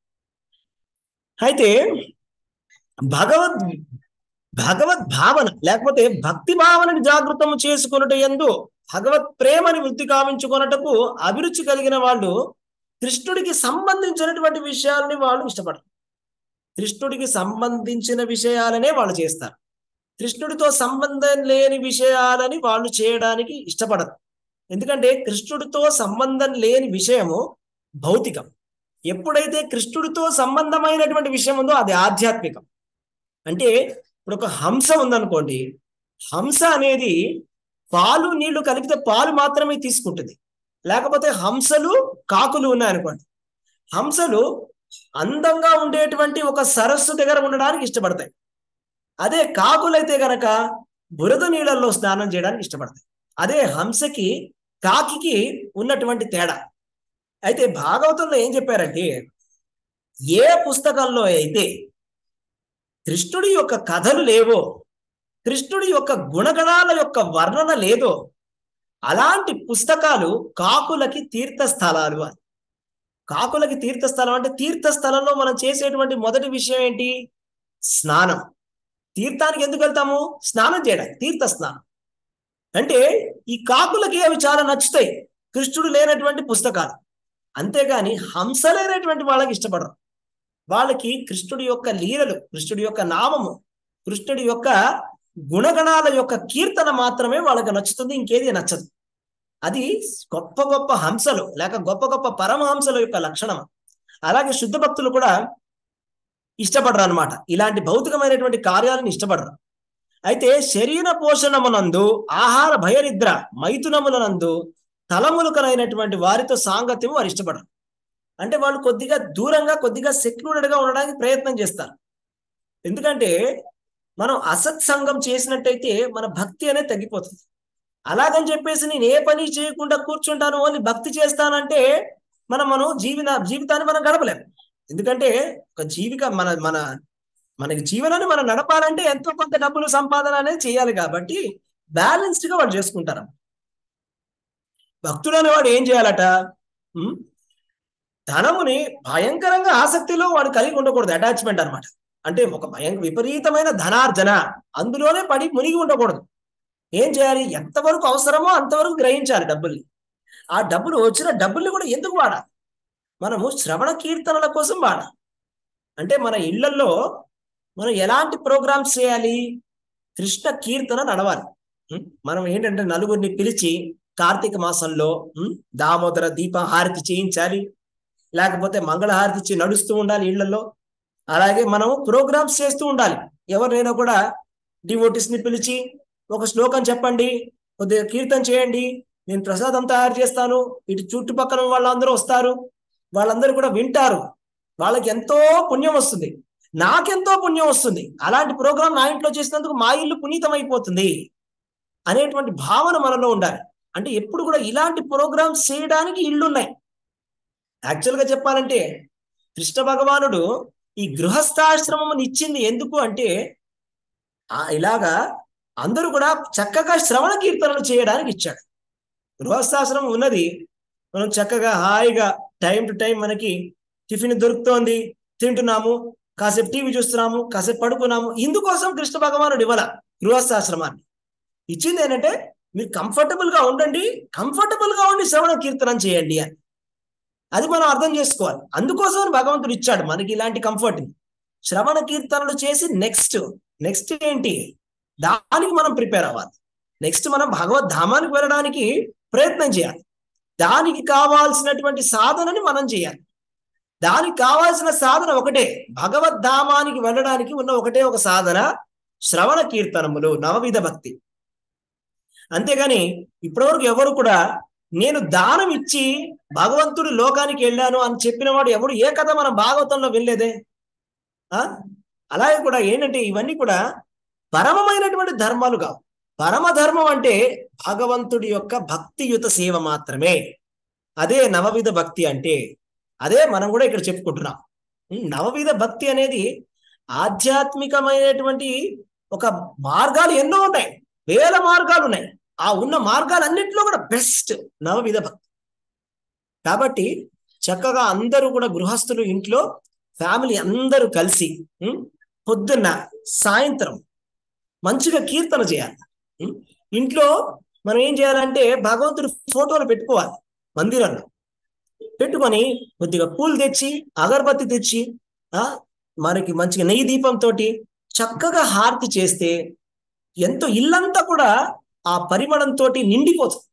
Speaker 1: అయితే భగవద్ భగవద్ భావన లేకపోతే భక్తి భావనని జాగృతము చేసుకొనుట ఎందు భగవత్ ప్రేమని వృద్ధి కావించుకొనుటకు అభిరుచి కలిగిన వాళ్ళు కృష్ణుడికి సంబంధించినటువంటి విషయాలని వాళ్ళు ఇష్టపడరు కృష్ణుడికి సంబంధించిన విషయాలనే వాళ్ళు చేస్తారు కృష్ణుడితో సంబంధం లేని విషయాలని వాళ్ళు చేయడానికి ఇష్టపడరు ఎందుకంటే కృష్ణుడితో సంబంధం లేని విషయము భౌతికం ఎప్పుడైతే కృష్ణుడితో సంబంధమైనటువంటి విషయం ఉందో అది ఆధ్యాత్మికం అంటే ఇప్పుడు ఒక హంస ఉందనుకోండి హంస అనేది పాలు నీళ్లు కలిపితే పాలు మాత్రమే తీసుకుంటుంది లేకపోతే హంసలు కాకులు ఉన్నాయనుకోండి హంసలు అందంగా ఉండేటువంటి ఒక సరస్సు దగ్గర ఉండడానికి ఇష్టపడతాయి అదే కాకులైతే గనక బురద నీళ్ళల్లో స్నానం చేయడానికి ఇష్టపడతాయి అదే హంసకి కాకికి ఉన్నటువంటి తేడా అయితే భాగవతంలో ఏం చెప్పారంటే ఏ పుస్తకంలో అయితే కృష్ణుడి యొక్క కథలు లేవో కృష్ణుడి యొక్క గుణగణాల యొక్క వర్ణన లేదో అలాంటి పుస్తకాలు కాకులకి తీర్థస్థలాలు అని కాకులకి తీర్థస్థలం అంటే తీర్థస్థలంలో మనం చేసేటువంటి మొదటి విషయం ఏంటి స్నానం తీర్థానికి ఎందుకు వెళ్తాము స్నానం చేయడానికి తీర్థ స్నానం అంటే ఈ కాకులకి అవి చాలా నచ్చుతాయి కృష్ణుడు లేనటువంటి పుస్తకాలు అంతేగాని హంస లేనటువంటి వాళ్ళకి ఇష్టపడరు వాళ్ళకి కృష్ణుడి యొక్క లీలలు కృష్ణుడి యొక్క నామము కృష్ణుడి యొక్క గుణగణాల యొక్క కీర్తన మాత్రమే వాళ్ళకి నచ్చుతుంది ఇంకేది నచ్చదు అది గొప్ప గొప్ప హంసలు లేక గొప్ప గొప్ప పరమహంసల యొక్క లక్షణం అలాగే శుద్ధ భక్తులు కూడా ఇష్టపడరు అనమాట ఇలాంటి భౌతికమైనటువంటి కార్యాలను ఇష్టపడరు అయితే శరీర పోషణమునందు ఆహార భయనిద్ర మైథునములనందు తలములుకనైనటువంటి వారితో సాంగత్యం వారు ఇష్టపడరు అంటే వాళ్ళు కొద్దిగా దూరంగా కొద్దిగా సెక్లూడెడ్ గా ఉండడానికి ప్రయత్నం చేస్తారు ఎందుకంటే మనం అసత్సంగం చేసినట్టయితే మన భక్తి అనేది తగ్గిపోతుంది అలాగని చెప్పేసి నేను ఏ పని చేయకుండా కూర్చుంటాను ఓన్లీ భక్తి చేస్తానంటే మనం మనం జీవిత జీవితాన్ని మనం గడపలేము ఎందుకంటే ఒక జీవిక మన మన మనకి జీవనాన్ని మనం నడపాలంటే ఎంతో కొంత డబ్బులు సంపాదన అనేది చేయాలి కాబట్టి బ్యాలెన్స్డ్ గా వాళ్ళు చేసుకుంటారు భక్తుడు అనేవాడు ఏం చేయాలట ఉమ్, ధనముని భయంకరంగా ఆసక్తిలో వాడు కలిగి ఉండకూడదు అటాచ్మెంట్ అన్నమాట అంటే ఒక భయం విపరీతమైన ధనార్జన అందులోనే పడి మునిగి ఉండకూడదు ఏం చేయాలి ఎంతవరకు అవసరమో అంతవరకు గ్రహించాలి డబ్బుల్ని ఆ డబ్బులు వచ్చిన డబ్బుల్ని కూడా ఎందుకు వాడాలి మనము శ్రవణ కీర్తనల కోసం వాడాలి అంటే మన ఇళ్లలో మనం ఎలాంటి ప్రోగ్రామ్స్ చేయాలి కృష్ణ కీర్తన నడవాలి ఉం? మనం ఏంటంటే నలుగురిని పిలిచి కార్తీక మాసంలో ఉం, దామోదర దీప హారతి చేయించాలి లేకపోతే మంగళహారతి ఇచ్చి నడుస్తూ ఉండాలి ఇళ్లలో అలాగే మనం ప్రోగ్రామ్స్ చేస్తూ ఉండాలి ఎవరినైనా కూడా డివోటీస్ ని పిలిచి ఒక శ్లోకం చెప్పండి కొద్దిగా కీర్తన చేయండి నేను ప్రసాదం తయారు చేస్తాను ఇటు చుట్టుపక్కల వాళ్ళందరూ వస్తారు వాళ్ళందరూ కూడా వింటారు వాళ్ళకి ఎంతో పుణ్యం వస్తుంది నాకెంతో పుణ్యం వస్తుంది అలాంటి ప్రోగ్రామ్ నా ఇంట్లో చేసినందుకు మా ఇల్లు పునీతం అయిపోతుంది అనేటువంటి భావన మనలో ఉండాలి అంటే ఎప్పుడు కూడా ఇలాంటి ప్రోగ్రామ్స్ చేయడానికి ఇళ్ళు ఉన్నాయి యాక్చువల్ గా చెప్పాలంటే కృష్ణ భగవానుడు ఈ గృహస్థాశ్రమం ఇచ్చింది ఎందుకు అంటే ఆ ఇలాగా అందరూ కూడా చక్కగా శ్రవణ కీర్తనలు చేయడానికి ఇచ్చాడు గృహస్థాశ్రమం ఉన్నది మనం చక్కగా హాయిగా టైం టు టైం మనకి టిఫిన్ దొరుకుతోంది తింటున్నాము కాసేపు టీవీ చూస్తున్నాము కాసేపు పడుకున్నాము ఇందుకోసం కృష్ణ భగవానుడు ఇవ్వాల గృహస్థాశ్రమాన్ని ఇచ్చింది ఏంటంటే మీరు కంఫర్టబుల్ గా ఉండండి కంఫర్టబుల్ గా ఉండి శ్రవణ కీర్తనం చేయండి అని అది మనం అర్థం చేసుకోవాలి అందుకోసం భగవంతుడు ఇచ్చాడు మనకి ఇలాంటి కంఫర్ట్ శ్రవణ కీర్తనలు చేసి నెక్స్ట్ నెక్స్ట్ ఏంటి దానికి మనం ప్రిపేర్ అవ్వాలి నెక్స్ట్ మనం భగవద్ ధామానికి వెళ్ళడానికి ప్రయత్నం చేయాలి దానికి కావాల్సినటువంటి సాధనని మనం చేయాలి దానికి కావాల్సిన సాధన ఒకటే భగవద్ ధామానికి వెళ్ళడానికి ఉన్న ఒకటే ఒక సాధన శ్రవణ కీర్తనములు నవవిధ భక్తి అంతేగాని ఇప్పటివరకు ఎవరు కూడా నేను దానం ఇచ్చి భగవంతుడు లోకానికి వెళ్ళాను అని చెప్పిన వాడు ఎవడు ఏ కథ మనం భాగవతంలో వినలేదే ఆ అలాగే కూడా ఏంటంటే ఇవన్నీ కూడా పరమమైనటువంటి ధర్మాలు కావు పరమ ధర్మం అంటే భగవంతుడి యొక్క భక్తియుత సేవ మాత్రమే అదే నవవిధ భక్తి అంటే అదే మనం కూడా ఇక్కడ చెప్పుకుంటున్నాం ఉమ్, నవవిధ భక్తి అనేది ఆధ్యాత్మికమైనటువంటి ఒక మార్గాలు ఎన్నో ఉన్నాయి వేల మార్గాలు ఉన్నాయి ఆ ఉన్న మార్గాలన్నింటిలో కూడా బెస్ట్ నవవిధ భక్తి కాబట్టి చక్కగా అందరూ కూడా గృహస్థులు ఇంట్లో ఫ్యామిలీ అందరూ కలిసి ఉమ్, పొద్దున్న సాయంత్రం మంచిగా కీర్తన చేయాలి ఉమ్, ఇంట్లో మనం ఏం చేయాలంటే భగవంతుడి ఫోటోలు పెట్టుకోవాలి మందిరంలో పెట్టుకొని కొద్దిగా పూలు తెచ్చి అగరబత్తి తెచ్చి ఆ మనకి మంచిగా నెయ్యి దీపంతో చక్కగా హారతి చేస్తే ఎంతో ఇల్లంతా కూడా ఆ పరిమళంతో నిండిపోతుంది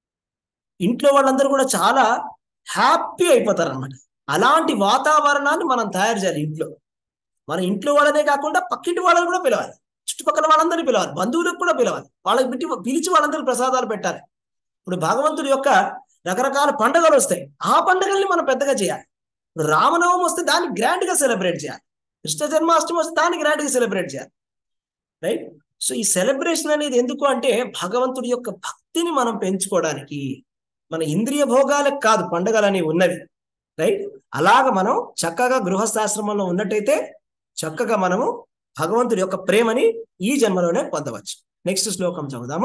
Speaker 1: ఇంట్లో వాళ్ళందరూ కూడా చాలా హ్యాపీ అయిపోతారు అనమాట అలాంటి వాతావరణాన్ని మనం తయారు చేయాలి ఇంట్లో మన ఇంట్లో వాళ్ళనే కాకుండా పక్కింటి వాళ్ళని కూడా పిలవాలి చుట్టుపక్కల వాళ్ళందరినీ పిలవాలి బంధువులకు కూడా పిలవాలి వాళ్ళకి పిలిచి పిలిచి వాళ్ళందరికీ ప్రసాదాలు పెట్టాలి ఇప్పుడు భగవంతుడి యొక్క రకరకాల పండుగలు వస్తాయి ఆ పండుగల్ని మనం పెద్దగా చేయాలి ఇప్పుడు రామనవమి వస్తే దాన్ని గ్రాండ్ గా సెలబ్రేట్ చేయాలి కృష్ణ జన్మాష్టమి వస్తే దాన్ని గ్రాండ్ గా సెలబ్రేట్ చేయాలి రైట్ సో ఈ సెలబ్రేషన్ అనేది ఎందుకు అంటే భగవంతుడి యొక్క భక్తిని మనం పెంచుకోవడానికి మన ఇంద్రియ భోగాలకు కాదు పండుగలు అనేవి ఉన్నవి రైట్ అలాగ మనం చక్కగా గృహస్థాశ్రమంలో ఉన్నట్టయితే చక్కగా మనము భగవంతుడి యొక్క ప్రేమని ఈ జన్మలోనే పొందవచ్చు నెక్స్ట్ శ్లోకం చదువుదాము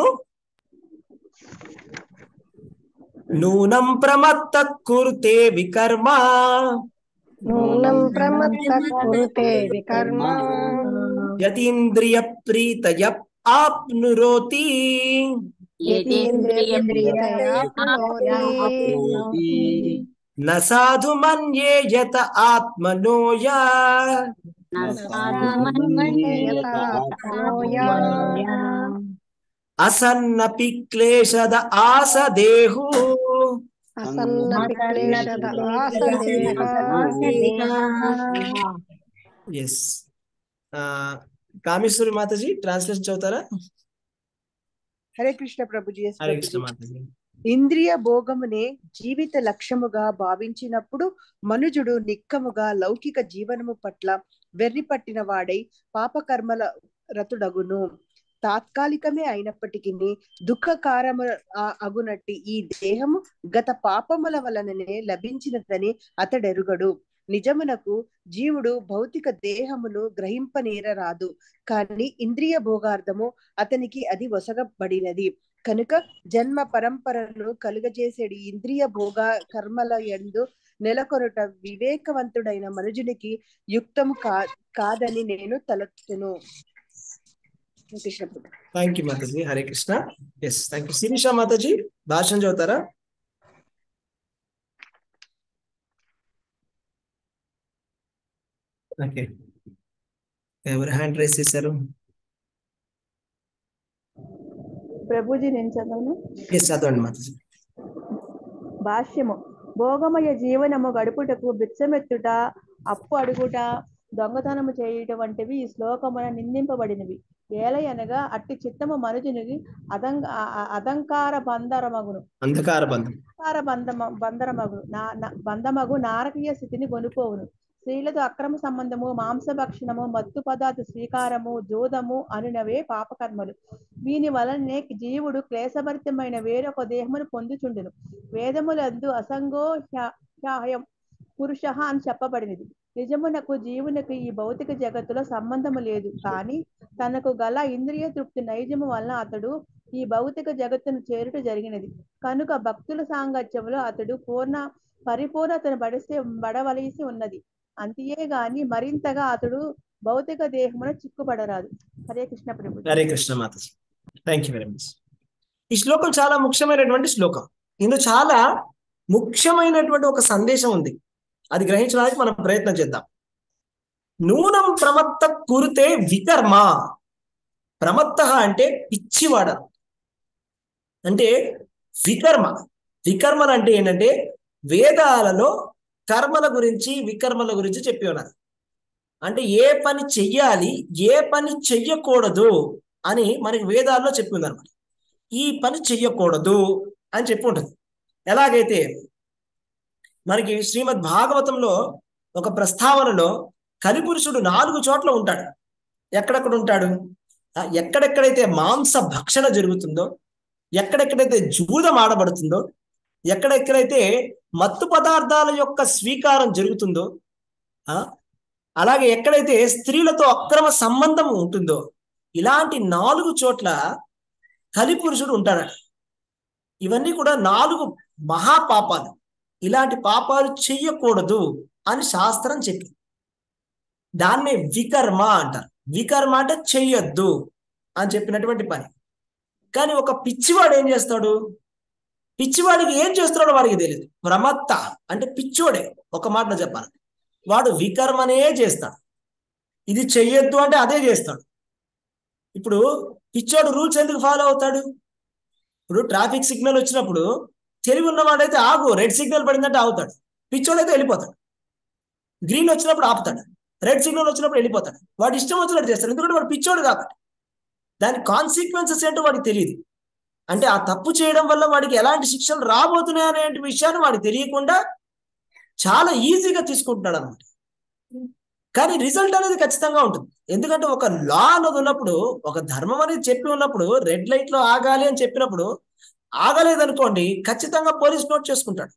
Speaker 1: నూనం ప్రమత్త కురుతే వికర్మ
Speaker 7: నూనం ప్రమత్త కురుతే వికర్మ
Speaker 1: యతీంద్రియ ప్రీతయ ఆప్నురోతి
Speaker 7: యతీంద్రియప్రియతయా పునోతి.
Speaker 1: న సాధు మన్యేయత ఆత్మనోయా అసన్నపి క్లేశద ఆస దేహు ఎస్ కామేశ్వరి మాతాజీ ట్రాన్స్లేషన్ చదువుతారా
Speaker 8: హరే కృష్ణ ప్రభుజీ ఎస్
Speaker 1: హరే
Speaker 8: ప్రభుజీ.
Speaker 1: కృష్ణ మాతాజీ
Speaker 8: ఇంద్రియ భోగమునే జీవిత లక్ష్యముగా భావించినప్పుడు మనుజుడు నిక్కముగా లౌకిక జీవనము పట్ల వెర్రి పట్టిన వాడై పాపకర్మల రతుడగును తాత్కాలికమే అయినప్పటికీ దుఃఖకారము ఆ- అగునట్టి ఈ దేహము గత పాపముల వలననే లభించినదని అతడెరుగడు నిజమునకు జీవుడు భౌతిక దేహమును గ్రహింపనేరరాదు కానీ ఇంద్రియ భోగార్థము అతనికి అది వసగబడినది కనుక జన్మ పరంపరను కలుగజేసేడి ఇంద్రియ భోగ కర్మల ఎందు నెలకొనుట వివేకవంతుడైన మనుజునికి యుక్తము కా కాదని నేను తలెత్తును కృష్ణ ప్రభు.
Speaker 1: థ్యాంక్ యూ మాతాజీ Hare Krishna yes thank you Sirisha మాతాజీ భాషణ చదువుతారా ఓకే ఎవరు హ్యాండ్ రైస్ చేశారు
Speaker 9: ప్రభుజీ నేను చదవను
Speaker 1: ఎస్ చదవండి మాతాజీ
Speaker 9: భాష్యము భోగమయ జీవనము గడుపుటకు బిచ్చమెత్తుట అప్పు అడుగుట దొంగతనము చేయుట వంటివి ఈ శ్లోకమున నిందింపబడినవి ఏలయనగా అట్టి చిత్తము మనుజునికి అదంక అ- అ- అదంకార బంధరమగును
Speaker 1: అంధకార బంధం
Speaker 9: అదంకార బంధమ బంధరమగును నా నా- బంధమగు నారకీయ స్థితిని కొనుకోవును స్త్రీలతో అక్రమ సంబంధము మాంసభక్షణము మత్తు పదార్థ స్వీకారము జోదము అనునవే పాపకర్మలు వీని వలనే జీవుడు క్లేశభరితమైన వేరొక దేహమును పొందుచుండును వేదములందు అసంగో హ్య- హ్యాయం పురుష అని చెప్పబడినది నిజమునకు జీవునకు ఈ భౌతిక జగత్తులో సంబంధము లేదు కానీ తనకు గల ఇంద్రియ తృప్తి నైజము వలన అతడు ఈ భౌతిక జగత్తును చేరుట జరిగినది కనుక భక్తుల సాంగత్యములో అతడు పూర్ణ పరిపూర్ణతను బడిస్తే బడవలసి ఉన్నది అంతే గాని మరింతగా అతడు భౌతిక దేహమున చిక్కుపడరాదు హరే కృష్ణ ప్రభు
Speaker 1: హరే కృష్ణ మాతాజీ థ్యాంక్ యూ వెరీ మచ్ ఈ శ్లోకం చాలా ముఖ్యమైనటువంటి శ్లోకం ఇందులో చాలా ముఖ్యమైనటువంటి ఒక సందేశం ఉంది అది గ్రహించడానికి మనం ప్రయత్నం చేద్దాం నూనం ప్రమత్త కురితే వికర్మ ప్రమత్త అంటే పిచ్చివాడ అంటే వికర్మ వికర్మలు అంటే ఏంటంటే వేదాలలో కర్మల గురించి వికర్మల గురించి చెప్పి ఉన్నారు అంటే ఏ పని చెయ్యాలి ఏ పని చెయ్యకూడదు అని మనకి వేదాల్లో చెప్పి ఉందన్నమాట ఈ పని చెయ్యకూడదు అని చెప్పి ఉంటుంది ఎలాగైతే మనకి శ్రీమద్ భాగవతంలో ఒక ప్రస్తావనలో కలిపురుషుడు నాలుగు చోట్ల ఉంటాడు ఎక్కడెక్కడ ఉంటాడు ఆ, ఎక్కడెక్కడైతే మాంస భక్షణ జరుగుతుందో ఎక్కడెక్కడైతే జూదం ఆడబడుతుందో ఎక్కడెక్కడైతే మత్తు పదార్థాల యొక్క స్వీకారం జరుగుతుందో ఆ అలాగే ఎక్కడైతే స్త్రీలతో అక్రమ సంబంధం ఉంటుందో ఇలాంటి నాలుగు చోట్ల కలిపురుషుడు ఉంటాడట ఇవన్నీ కూడా నాలుగు మహాపాపాలు ఇలాంటి పాపాలు చెయ్యకూడదు అని శాస్త్రం చెప్పింది దాన్నే వికర్మ అంటారు వికర్మ అంటే చెయ్యొద్దు అని చెప్పినటువంటి పని కానీ ఒక పిచ్చివాడు ఏం చేస్తాడు పిచ్చివాడికి ఏం చేస్తున్నాడో వాడికి తెలియదు ప్రమత్త అంటే పిచ్చోడే ఒక మాటలో చెప్పాలి వాడు వికర్మనే చేస్తాడు ఇది చెయ్యొద్దు అంటే అదే చేస్తాడు ఇప్పుడు పిచ్చోడు రూల్స్ ఎందుకు ఫాలో అవుతాడు ఇప్పుడు ట్రాఫిక్ సిగ్నల్ వచ్చినప్పుడు తెలివి ఉన్నవాడైతే ఆగు రెడ్ సిగ్నల్ పడిందంటే ఆగుతాడు పిచ్చోడైతే వెళ్ళిపోతాడు గ్రీన్ వచ్చినప్పుడు ఆపుతాడు రెడ్ సిగ్నల్ వచ్చినప్పుడు వెళ్ళిపోతాడు వాడు ఇష్టం వచ్చినట్టు చేస్తాడు ఎందుకంటే వాడు పిచ్చోడు కాబట్టి దాని కాన్సిక్వెన్సెస్ ఏంటో వాడికి తెలియదు అంటే ఆ తప్పు చేయడం వల్ల వాడికి ఎలాంటి శిక్షలు రాబోతున్నాయి అనే విషయాన్ని వాడికి తెలియకుండా చాలా ఈజీగా తీసుకుంటున్నాడు అనమాట కానీ రిజల్ట్ అనేది ఖచ్చితంగా ఉంటుంది ఎందుకంటే ఒక లా అనేది ఉన్నప్పుడు ఒక ధర్మం అనేది చెప్పి ఉన్నప్పుడు రెడ్ లైట్ లో ఆగాలి అని చెప్పినప్పుడు ఆగలేదనుకోండి ఖచ్చితంగా పోలీస్ నోట్ చేసుకుంటాడు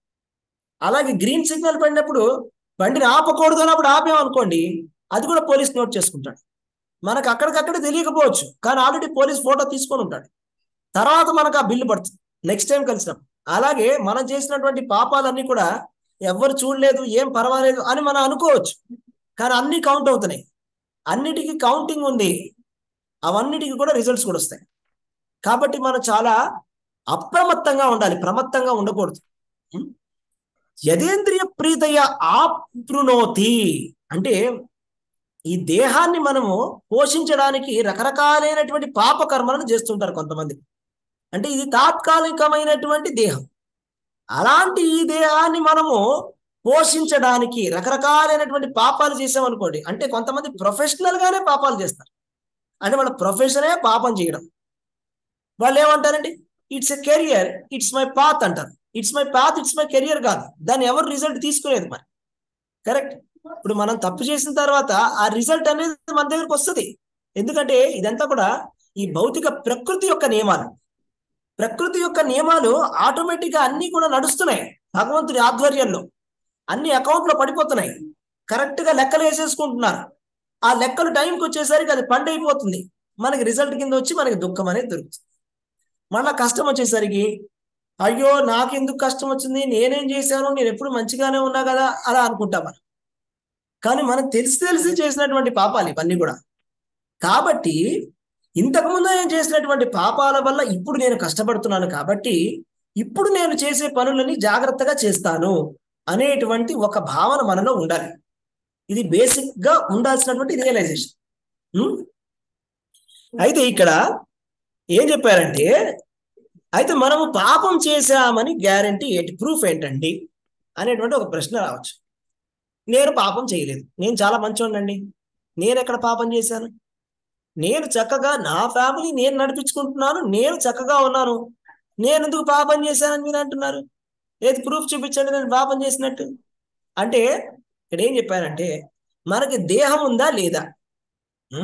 Speaker 1: అలాగే గ్రీన్ సిగ్నల్ పడినప్పుడు బండిని ఆపకూడదు అన్నప్పుడు ఆపామనుకోండి అది కూడా పోలీస్ నోట్ చేసుకుంటాడు మనకు అక్కడికక్కడ తెలియకపోవచ్చు కానీ ఆల్రెడీ పోలీస్ ఫోటో తీసుకొని ఉంటాడు తర్వాత మనకు ఆ బిల్లు పడుతుంది నెక్స్ట్ టైం కలిసినప్పుడు అలాగే మనం చేసినటువంటి పాపాలన్నీ కూడా ఎవ్వరు చూడలేదు ఏం పర్వాలేదు అని మనం అనుకోవచ్చు కానీ అన్ని కౌంట్ అవుతున్నాయి అన్నిటికీ కౌంటింగ్ ఉంది అవన్నిటికీ కూడా రిజల్ట్స్ కూడా వస్తాయి కాబట్టి మనం చాలా అప్రమత్తంగా ఉండాలి ప్రమత్తంగా ఉండకూడదు యదేంద్రియ ప్రీతయ ఆప్రునోతి అంటే ఈ దేహాన్ని మనము పోషించడానికి రకరకాలైనటువంటి పాప కర్మలను చేస్తుంటారు కొంతమంది అంటే ఇది తాత్కాలికమైనటువంటి దేహం అలాంటి ఈ దేహాన్ని మనము పోషించడానికి రకరకాలైనటువంటి పాపాలు చేసామనుకోండి అంటే కొంతమంది ప్రొఫెషనల్ గానే పాపాలు చేస్తారు అంటే వాళ్ళ ప్రొఫెషనే పాపం చేయడం వాళ్ళు ఏమంటారండి it's a career it's my path అంటారు it's my path it's my career కాదు దాన్ని ఎవరు రిజల్ట్ తీసుకునేది మరి కరెక్ట్ ఇప్పుడు మనం తప్పు చేసిన తర్వాత ఆ రిజల్ట్ అనేది మన దగ్గరకు వస్తుంది ఎందుకంటే ఇదంతా కూడా ఈ భౌతిక ప్రకృతి యొక్క నియమాలు ప్రకృతి యొక్క నియమాలు ఆటోమేటిక్ గా అన్ని కూడా నడుస్తున్నాయి భగవంతుడి ఆధ్వర్యంలో అన్ని అకౌంట్ లో పడిపోతున్నాయి కరెక్ట్ గా లెక్కలు వేసేసుకుంటున్నారు ఆ లెక్కలు టైంకి వచ్చేసరికి అది పండు అయిపోతుంది మనకి రిజల్ట్ కింద వచ్చి మనకి దుఃఖం అనేది దొరుకుతుంది మళ్ళా కష్టం వచ్చేసరికి అయ్యో నాకెందుకు కష్టం వచ్చింది నేనేం చేశాను నేను ఎప్పుడు మంచిగానే ఉన్నా కదా అలా అనుకుంటాం మనం కానీ మనం తెలిసి తెలిసి చేసినటువంటి పాపాలు ఇవన్నీ కూడా కాబట్టి ఇంతకుముందు నేను చేసినటువంటి పాపాల వల్ల ఇప్పుడు నేను కష్టపడుతున్నాను కాబట్టి ఇప్పుడు నేను చేసే పనులని జాగ్రత్తగా చేస్తాను అనేటువంటి ఒక భావన మనలో ఉండాలి ఇది బేసిక్ గా ఉండాల్సినటువంటి రియలైజేషన్ అయితే ఇక్కడ ఏం చెప్పారంటే అయితే మనము పాపం చేశామని గ్యారంటీ ఏంటి ప్రూఫ్ ఏంటండి అనేటువంటి ఒక ప్రశ్న రావచ్చు నేను పాపం చేయలేదు నేను చాలా మంచోండండి నేను ఎక్కడ పాపం చేశాను నేను చక్కగా నా ఫ్యామిలీ నేను నడిపించుకుంటున్నాను నేను చక్కగా ఉన్నాను నేను ఎందుకు పాపం చేశానని మీరు అంటున్నారు ఏది ప్రూఫ్ చూపించండి నేను పాపం చేసినట్టు అంటే ఇక్కడ ఏం చెప్పారంటే మనకి దేహం ఉందా లేదా ఉం?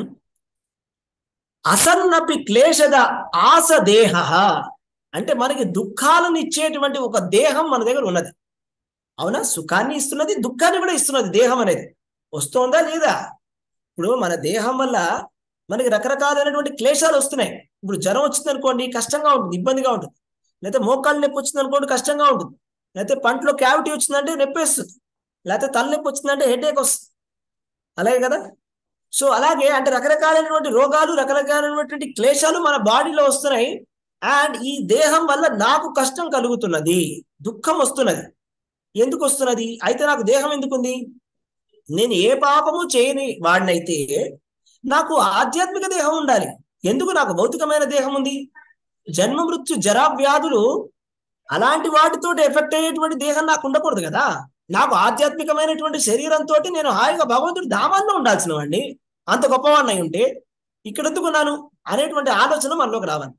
Speaker 1: అసన్నపి క్లేశద ఆస దేహ అంటే మనకి దుఃఖాలను ఇచ్చేటువంటి ఒక దేహం మన దగ్గర ఉన్నది అవునా సుఖాన్ని ఇస్తున్నది దుఃఖాన్ని కూడా ఇస్తున్నది దేహం అనేది వస్తోందా లేదా ఇప్పుడు మన దేహం వల్ల మనకి రకరకాలైనటువంటి క్లేశాలు వస్తున్నాయి ఇప్పుడు జ్వరం వచ్చింది అనుకోండి కష్టంగా ఉంటుంది ఇబ్బందిగా ఉంటుంది లేకపోతే మోకాళ్ళు నొప్పి వచ్చింది అనుకోండి కష్టంగా ఉంటుంది లేకపోతే పంటలో క్యావిటీ వచ్చిందంటే నొప్పి వేస్తుంది లేకపోతే తలనొప్పి వచ్చిందంటే హెడేక్ వస్తుంది అలాగే కదా సో అలాగే అంటే రకరకాలైనటువంటి రోగాలు రకరకాలైనటువంటి క్లేశాలు మన బాడీలో వస్తున్నాయి అండ్ ఈ దేహం వల్ల నాకు కష్టం కలుగుతున్నది దుఃఖం వస్తున్నది ఎందుకు వస్తున్నది అయితే నాకు దేహం ఎందుకుంది నేను ఏ పాపము చేయని వాడినైతే నాకు ఆధ్యాత్మిక దేహం ఉండాలి ఎందుకు నాకు భౌతికమైన దేహం ఉంది జన్మ మృత్యు జరా వ్యాధులు అలాంటి వాటితో ఎఫెక్ట్ అయ్యేటువంటి దేహం నాకు ఉండకూడదు కదా నాకు ఆధ్యాత్మికమైనటువంటి శరీరంతో నేను హాయిగా భగవంతుడి ధామాల్లో ఉండాల్సిన వాడిని అంత గొప్పవాడిని అయి ఉంటే ఇక్కడ ఎందుకున్నాను అనేటువంటి ఆలోచన మనలోకి రావాలి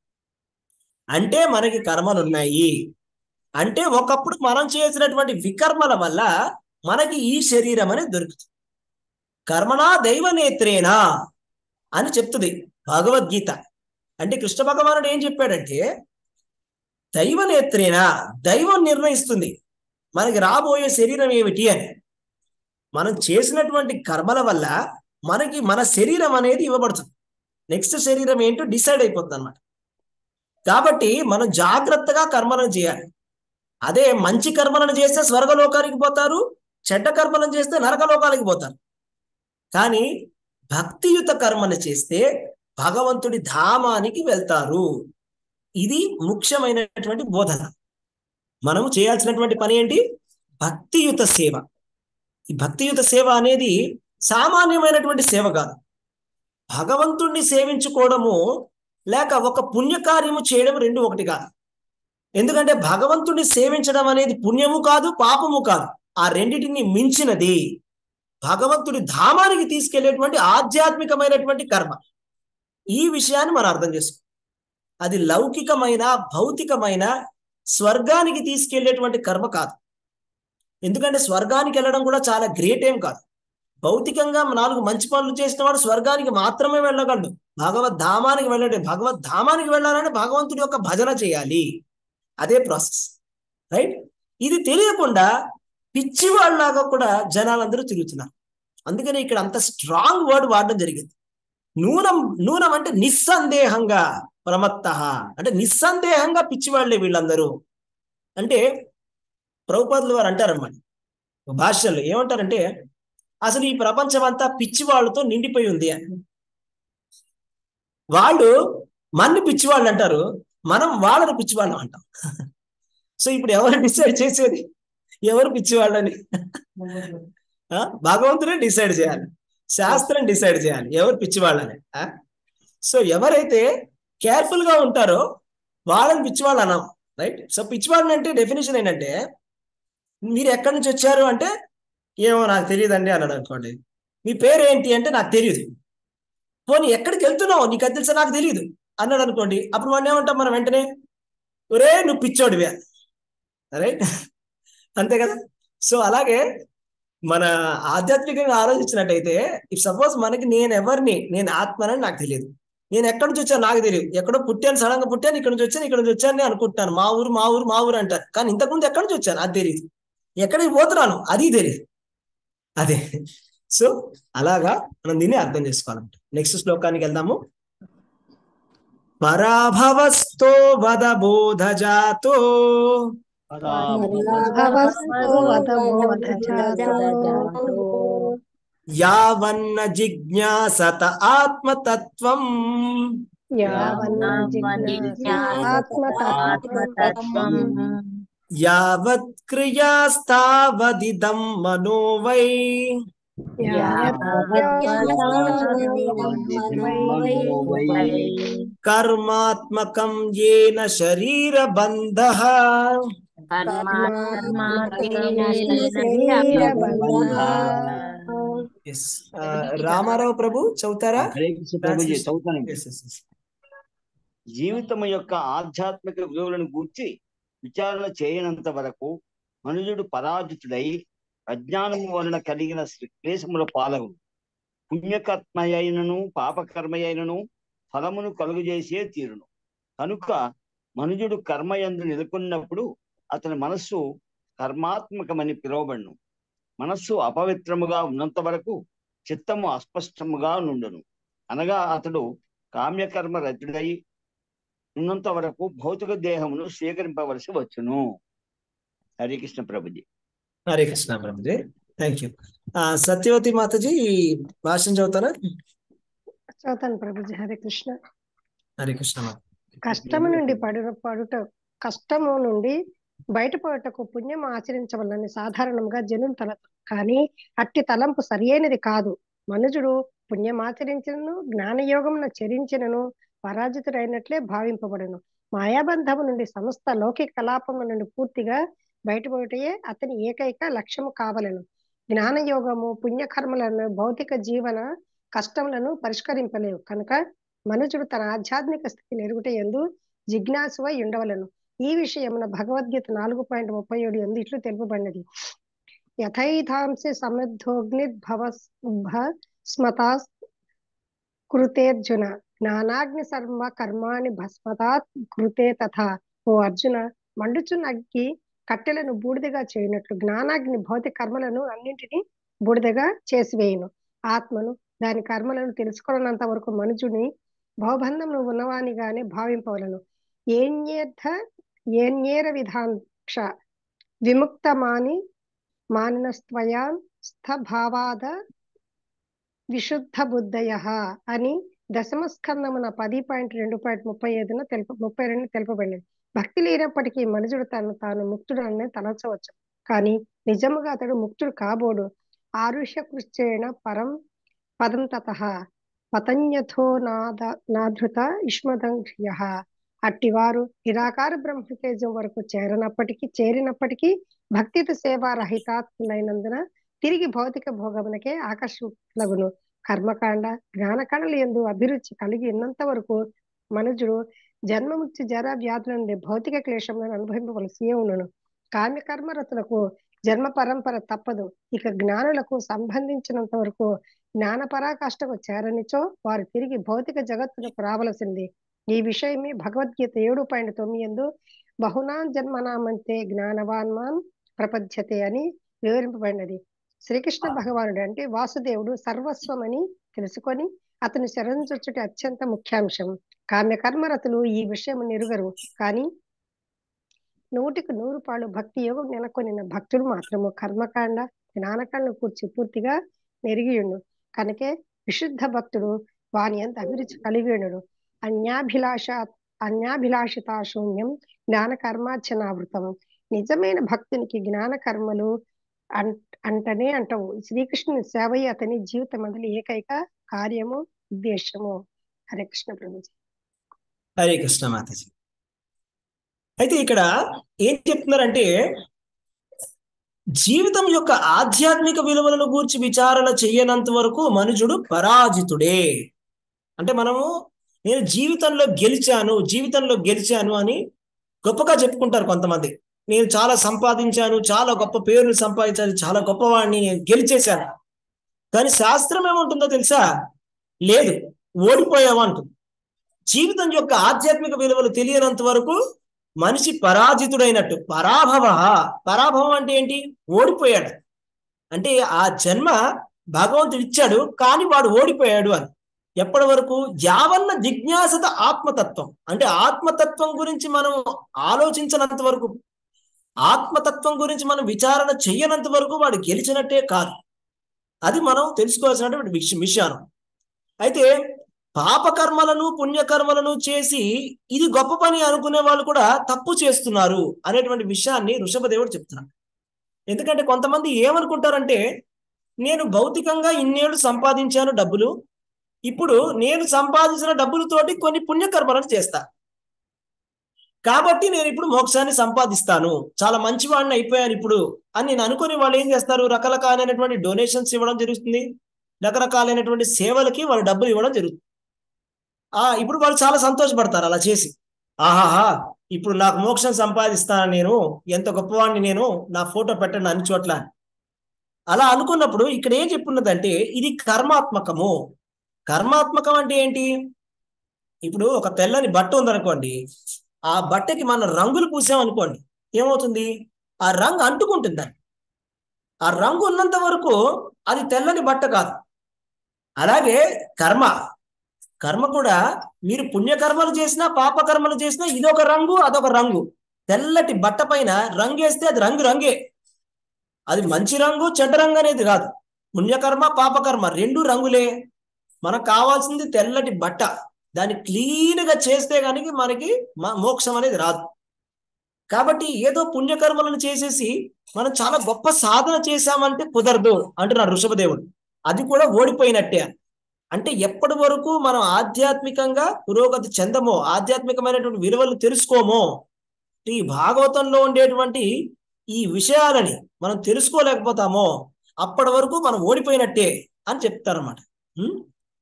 Speaker 1: అంటే మనకి కర్మలు ఉన్నాయి అంటే ఒకప్పుడు మనం చేసినటువంటి వికర్మల వల్ల మనకి ఈ శరీరం అనేది దొరుకుతుంది కర్మనా దైవ నేత్రేనా అని చెప్తుంది భగవద్గీత అంటే కృష్ణ భగవానుడు ఏం చెప్పాడంటే దైవ నేత్రేనా దైవం నిర్ణయిస్తుంది మనకి రాబోయే శరీరం ఏమిటి అని మనం చేసినటువంటి కర్మల వల్ల మనకి మన శరీరం అనేది ఇవ్వబడుతుంది నెక్స్ట్ శరీరం ఏంటో డిసైడ్ అయిపోతుంది అనమాట కాబట్టి మనం జాగ్రత్తగా కర్మలను చేయాలి అదే మంచి కర్మలను చేస్తే స్వర్గలోకానికి పోతారు చెడ్డ కర్మలను చేస్తే నరకలోకానికి పోతారు కానీ భక్తియుత కర్మను చేస్తే భగవంతుడి ధామానికి వెళ్తారు ఇది ముఖ్యమైనటువంటి బోధన మనము చేయాల్సినటువంటి పని ఏంటి భక్తియుత సేవ ఈ భక్తియుత సేవ అనేది సామాన్యమైనటువంటి సేవ కాదు భగవంతుణ్ణి సేవించుకోవడము లేక ఒక పుణ్యకార్యము చేయడం రెండు ఒకటి కాదు ఎందుకంటే భగవంతుణ్ణి సేవించడం అనేది పుణ్యము కాదు పాపము కాదు ఆ రెండిటిని మించినది భగవంతుడి ధామానికి తీసుకెళ్లేటువంటి ఆధ్యాత్మికమైనటువంటి కర్మ ఈ విషయాన్ని మనం అర్థం చేసుకో అది లౌకికమైన భౌతికమైన స్వర్గానికి తీసుకెళ్లేటువంటి కర్మ కాదు ఎందుకంటే స్వర్గానికి వెళ్ళడం కూడా చాలా గ్రేట్ ఏం కాదు భౌతికంగా నాలుగు మంచి పనులు చేసిన వాడు స్వర్గానికి మాత్రమే వెళ్ళగలడు భగవద్ ధామానికి వెళ్ళడే భగవద్ ధామానికి వెళ్ళాలంటే భగవంతుడి యొక్క భజన చేయాలి అదే ప్రాసెస్ రైట్ ఇది తెలియకుండా పిచ్చి వాళ్ళలాగా కూడా జనాలందరూ తిరుగుతున్నారు అందుకని ఇక్కడ అంత స్ట్రాంగ్ వర్డ్ వాడడం జరిగింది నూనం నూనం అంటే నిస్సందేహంగా ప్రమత్త అంటే నిస్సందేహంగా పిచ్చివాళ్లే వీళ్ళందరూ అంటే ప్రభుపాదులు వారు అంటారన్నమాట భాషలో ఏమంటారంటే అసలు ఈ ప్రపంచం అంతా పిచ్చి వాళ్ళతో నిండిపోయి ఉంది అని వాళ్ళు మన్ని పిచ్చివాళ్ళు అంటారు మనం వాళ్ళని పిచ్చివాళ్ళం అంటాం సో ఇప్పుడు ఎవరు డిసైడ్ చేసేది ఎవరు పిచ్చివాళ్ళని ఆ? భగవంతుడే డిసైడ్ చేయాలి శాస్త్రం డిసైడ్ చేయాలి ఎవరు పిచ్చివాళ్ళని ఆ? సో ఎవరైతే కేర్ఫుల్ గా ఉంటారో వాళ్ళని పిచ్చివాళ్ళు అన్నాం రైట్ సో పిచ్చివాళ్ళని అంటే డెఫినేషన్ ఏంటంటే మీరు ఎక్కడి నుంచి వచ్చారు అంటే ఏమో నాకు తెలియదండి అన్నాడు అనుకోండి మీ పేరు ఏంటి అంటే నాకు తెలియదు పోనీ ఎక్కడికి వెళ్తున్నావు నీకు అది తెలుసా నాకు తెలియదు అన్నాడు అనుకోండి అప్పుడు వాడిని ఏమంటాం మనం వెంటనే ఒరే నువ్వు పిచ్చోడివే రైట్ అంతే కదా సో అలాగే మన ఆధ్యాత్మికంగా ఆలోచించినట్టయితే ఇఫ్ సపోజ్ మనకి నేను ఎవరిని నేను ఆత్మనని నాకు తెలియదు నేను ఎక్కడి నుంచి వచ్చాను నాకు తెలియదు ఎక్కడో పుట్టాను సడన్ గా పుట్టాను ఇక్కడ నుంచి వచ్చాను ఇక్కడ నుంచి వచ్చాను నేను అనుకుంటున్నాను మా ఊరు మా ఊరు మా ఊరు అంటారు కానీ ఇంతకుముందు ఎక్కడి నుంచి వచ్చాను అది తెలియదు ఎక్కడికి పోతున్నాను అది తెలియదు అదే సో అలాగా మనం దీన్ని అర్థం చేసుకోవాలంట నెక్స్ట్ శ్లోకానికి వెళ్దాము పరాభవస్తో వద బోధజాతో
Speaker 7: భవస్తు వదబోధజాతో
Speaker 1: యావన్న జిజ్ఞాసత ఆత్మతత్వం
Speaker 7: యావన్న జిజ్ఞాసాత్మతత్వం
Speaker 1: యావత్ క్రియాస్తావదిదం మనో వై కర్మాత్మకం ఏన శరీరబంధ ఎస్ రామారావు ప్రభు చదువుతారా
Speaker 10: హరే కృష్ణ ప్రభుజీ చదువుతానండి
Speaker 1: Yes, yes, yes.
Speaker 10: జీవితం యొక్క ఆధ్యాత్మిక విలువలను గూర్చి విచారణ చేయనంత వరకు మనుషుడు పరాజితుడై అజ్ఞానము వలన కలిగిన క్లేశముల పాలగు పుణ్యకర్మయైనను పాపకర్మయైనను ఫలమును కలుగజేసే తీరును కనుక మనుజుడు కర్మయందు నెలకొన్నప్పుడు అతని మనస్సు కర్మాత్మకమని పిలువబడును మనస్సు అపవిత్రముగా ఉన్నంత వరకు చిత్తము అస్పష్టముగా నుండును అనగా అతడు కామ్యకర్మ రతుడై ఉన్నంత వరకు భౌతిక దేహమును స్వీకరింపవలసి వచ్చును హరే కృష్ణ ప్రభుజీ
Speaker 1: హరే కృష్ణ ప్రభుజీ థ్యాంక్ యూ సత్యవతి మాతజీ భాషను చదువుతారా
Speaker 7: చదువుతాను ప్రభుజీ హరే కృష్ణ
Speaker 1: హరే కృష్ణ మాత
Speaker 7: కష్టము నుండి పడు పడుట కష్టము నుండి బయటపడుటకు పుణ్యం ఆచరించవలని సాధారణంగా జనులు తల కానీ అట్టి తలంపు సరియైనది కాదు మనుజుడు పుణ్యం ఆచరించినను జ్ఞానయోగమున చరించినను పరాజితుడైనట్లే భావింపబడును మాయాబంధము నుండి సమస్త లౌకిక కలాపము నుండి పూర్తిగా బయటపడుటయే అతని ఏకైక లక్ష్యము కావలను జ్ఞానయోగము పుణ్యకర్మలను భౌతిక జీవన కష్టములను పరిష్కరింపలేవు కనుక మనుజుడు తన ఆధ్యాత్మిక స్థితిని ఎరుగుట ఎందు జిజ్ఞాసువై ఉండవలను ఈ విషయమున భగవద్గీత నాలుగు పాయింట్ ముప్పై ఏడు ఎందు ఇట్లు తెలుపబడినది యథైధాంసి సమృద్ధోగ్నిర్భవ స్మతా కృతేర్జున జ్ఞానాగ్ని సర్వ కర్మాణి భస్మతాత్ కృతే తథా ఓ అర్జున మండుచున్న అగ్గి కట్టెలను బూడిదగా చేయనట్లు జ్ఞానాగ్ని భౌతిక కర్మలను అన్నింటినీ బూడిదగా చేసివేయును ఆత్మను దాని కర్మలను తెలుసుకున్నంత వరకు మనుజుని భవబంధంలో ఉన్నవానిగానే భావింపవలను ఏన్యేర్థ ఏన్యేర విధాంక్ష విముక్తమాని మానినస్త్వయా స్థభావాద విశుద్ధ బుద్ధయ అని దశమ స్కందమున పది పాయింట్ రెండు పాయింట్ ముప్పై ఐదున తెలుపు ముప్పై రెండు తెలుపబడింది భక్తి లేనప్పటికీ మనుషుడు తను తాను ముక్తుడని తలచవచ్చు కానీ నిజముగా అతడు ముక్తుడు కాబోడు ఆరుష్య కృష్చేణ పరం పదం తత పతంయథో నాద నాధృత ఇష్మదంక్ష్య అట్టివారు నిరాకార బ్రహ్మతేజం వరకు చేరనప్పటికీ చేరినప్పటికీ భక్తిత సేవా రహితాత్ములైనందున తిరిగి భౌతిక భోగమునకే ఆకర్షితులగును కర్మకాండ జ్ఞానకాండల ఎందు అభిరుచి కలిగి ఉన్నంత వరకు మనుజుడు జన్మముక్తి జర వ్యాధుల నుండి భౌతిక క్లేశములను అనుభవింపవలసి ఉండును కామ్యకర్మరతులకు జన్మ పరంపర తప్పదు ఇక జ్ఞానులకు సంబంధించినంత వరకు జ్ఞాన పరాకాష్ఠకు చేరనిచో వారు తిరిగి భౌతిక జగత్తులకు రావలసింది ఈ విషయమే భగవద్గీత ఏడు పాయింట్ తొమ్మిది ఎందు బహునాం జన్మనామంతే జ్ఞానవాన్మాన్ ప్రపద్యతే అని వివరింపబడినది శ్రీకృష్ణ భగవానుడు అంటే వాసుదేవుడు సర్వస్వం అని తెలుసుకొని అతను శరణుచొచ్చుట అత్యంత ముఖ్యాంశం కామ్యకర్మరతులు ఈ విషయం నెరుగరు కానీ నూటికి నూరు పాళ్ళు భక్తి యోగం నెలకొనిన భక్తుడు మాత్రము కర్మకాండ జ్ఞానకాండ కూర్చి పూర్తిగా నెరిగియుండు కనుకే విశుద్ధ భక్తుడు వాని ఎంత అభిరుచి కలిగి ఉండడు అన్యాభిలాష అన్యాభిలాషితా శూన్యం జ్ఞాన కర్మార్చనావృతం నిజమైన భక్తునికి జ్ఞాన కర్మలు అం అంటనే అంటవు శ్రీకృష్ణుని సేవయే అతని జీవితం అందులో ఏకైక కార్యము ఉద్దేశము హరే కృష్ణ ప్రభుజీ
Speaker 1: హరే కృష్ణ మాతాజీ అయితే ఇక్కడ ఏం చెప్తున్నారంటే జీవితం యొక్క ఆధ్యాత్మిక విలువలను గూర్చి విచారణ చెయ్యనంత వరకు మనుషుడు పరాజితుడే అంటే మనము నేను జీవితంలో గెలిచాను జీవితంలో గెలిచాను అని గొప్పగా చెప్పుకుంటారు కొంతమంది నేను చాలా సంపాదించాను చాలా గొప్ప పేరుని సంపాదించాను చాలా గొప్పవాడిని నేను గెలిచేశాను కానీ శాస్త్రం ఏముంటుందో తెలుసా లేదు ఓడిపోయావు అంటుంది జీవితం యొక్క ఆధ్యాత్మిక విలువలు తెలియనంత వరకు మనిషి పరాజితుడైనట్టు పరాభవ పరాభవం అంటే ఏంటి ఓడిపోయాడు అంటే ఆ జన్మ భగవంతుడు ఇచ్చాడు కానీ వాడు ఓడిపోయాడు అని ఎప్పటి వరకు యావన్న జిజ్ఞాసత ఆత్మతత్వం అంటే ఆత్మతత్వం గురించి మనం ఆలోచించినంత వరకు ఆత్మతత్వం గురించి మనం విచారణ చెయ్యనంత వరకు వాడు గెలిచినట్టే కాదు అది మనం తెలుసుకోవాల్సినటువంటి విష- విషయానం అయితే పాపకర్మలను పుణ్యకర్మలను చేసి ఇది గొప్ప పని అనుకునే వాళ్ళు కూడా తప్పు చేస్తున్నారు అనేటువంటి విషయాన్ని ఋషభదేవుడు చెప్తున్నాడు ఎందుకంటే కొంతమంది ఏమనుకుంటారంటే నేను భౌతికంగా ఇన్నేళ్ళు సంపాదించాను డబ్బులు ఇప్పుడు నేను సంపాదించిన డబ్బులతోటి కొన్ని పుణ్యకర్మలను చేస్తా కాబట్టి నేను ఇప్పుడు మోక్షాన్ని సంపాదిస్తాను చాలా మంచివాడిని అయిపోయాను ఇప్పుడు అని నేను అనుకుని వాళ్ళు ఏం చేస్తారు రకరకాలైనటువంటి డొనేషన్స్ ఇవ్వడం జరుగుతుంది రకరకాలైనటువంటి సేవలకి వాళ్ళు డబ్బులు ఇవ్వడం జరుగుతుంది ఆ ఇప్పుడు వాళ్ళు చాలా సంతోషపడతారు అలా చేసి ఆహాహా ఇప్పుడు నాకు మోక్షం సంపాదిస్తాను నేను ఎంత గొప్పవాడిని నేను నా ఫోటో పెట్టండి అన్ని చోట్ల అని. అలా అనుకున్నప్పుడు ఇక్కడ ఏం చెప్పున్నదంటే ఇది కర్మాత్మకము కర్మాత్మకం అంటే ఏంటి ఇప్పుడు ఒక తెల్లని బట్ట ఉందనుకోండి ఆ బట్టకి మనం రంగులు పూసామనుకోండి ఏమవుతుంది ఆ రంగు అంటుకుంటుంది దాన్ని ఆ రంగు ఉన్నంత వరకు అది తెల్లని బట్ట కాదు అలాగే కర్మ కర్మ కూడా మీరు పుణ్యకర్మలు చేసినా పాపకర్మలు చేసినా ఇదొక రంగు అదొక రంగు తెల్లటి బట్ట పైన రంగు వేస్తే అది రంగు రంగే అది మంచి రంగు చెడ్డ రంగు అనేది కాదు పుణ్యకర్మ పాపకర్మ రెండు రంగులే మనకు కావాల్సింది తెల్లటి బట్ట దాన్ని క్లీన్ గా చేస్తే కనుక మనకి మ- మోక్షం అనేది రాదు కాబట్టి ఏదో పుణ్యకర్మలను చేసేసి మనం చాలా గొప్ప సాధన చేశామంటే కుదరదు అంటున్నాడు ఋషభదేవుడు అది కూడా ఓడిపోయినట్టే అని. అంటే ఎప్పటి వరకు మనం ఆధ్యాత్మికంగా పురోగతి చెందమో ఆధ్యాత్మికమైనటువంటి విలువలు తెలుసుకోమో ఈ భాగవతంలో ఉండేటువంటి ఈ విషయాలని మనం తెలుసుకోలేకపోతామో అప్పటి వరకు మనం ఓడిపోయినట్టే అని చెప్తారన్నమాట ఉం?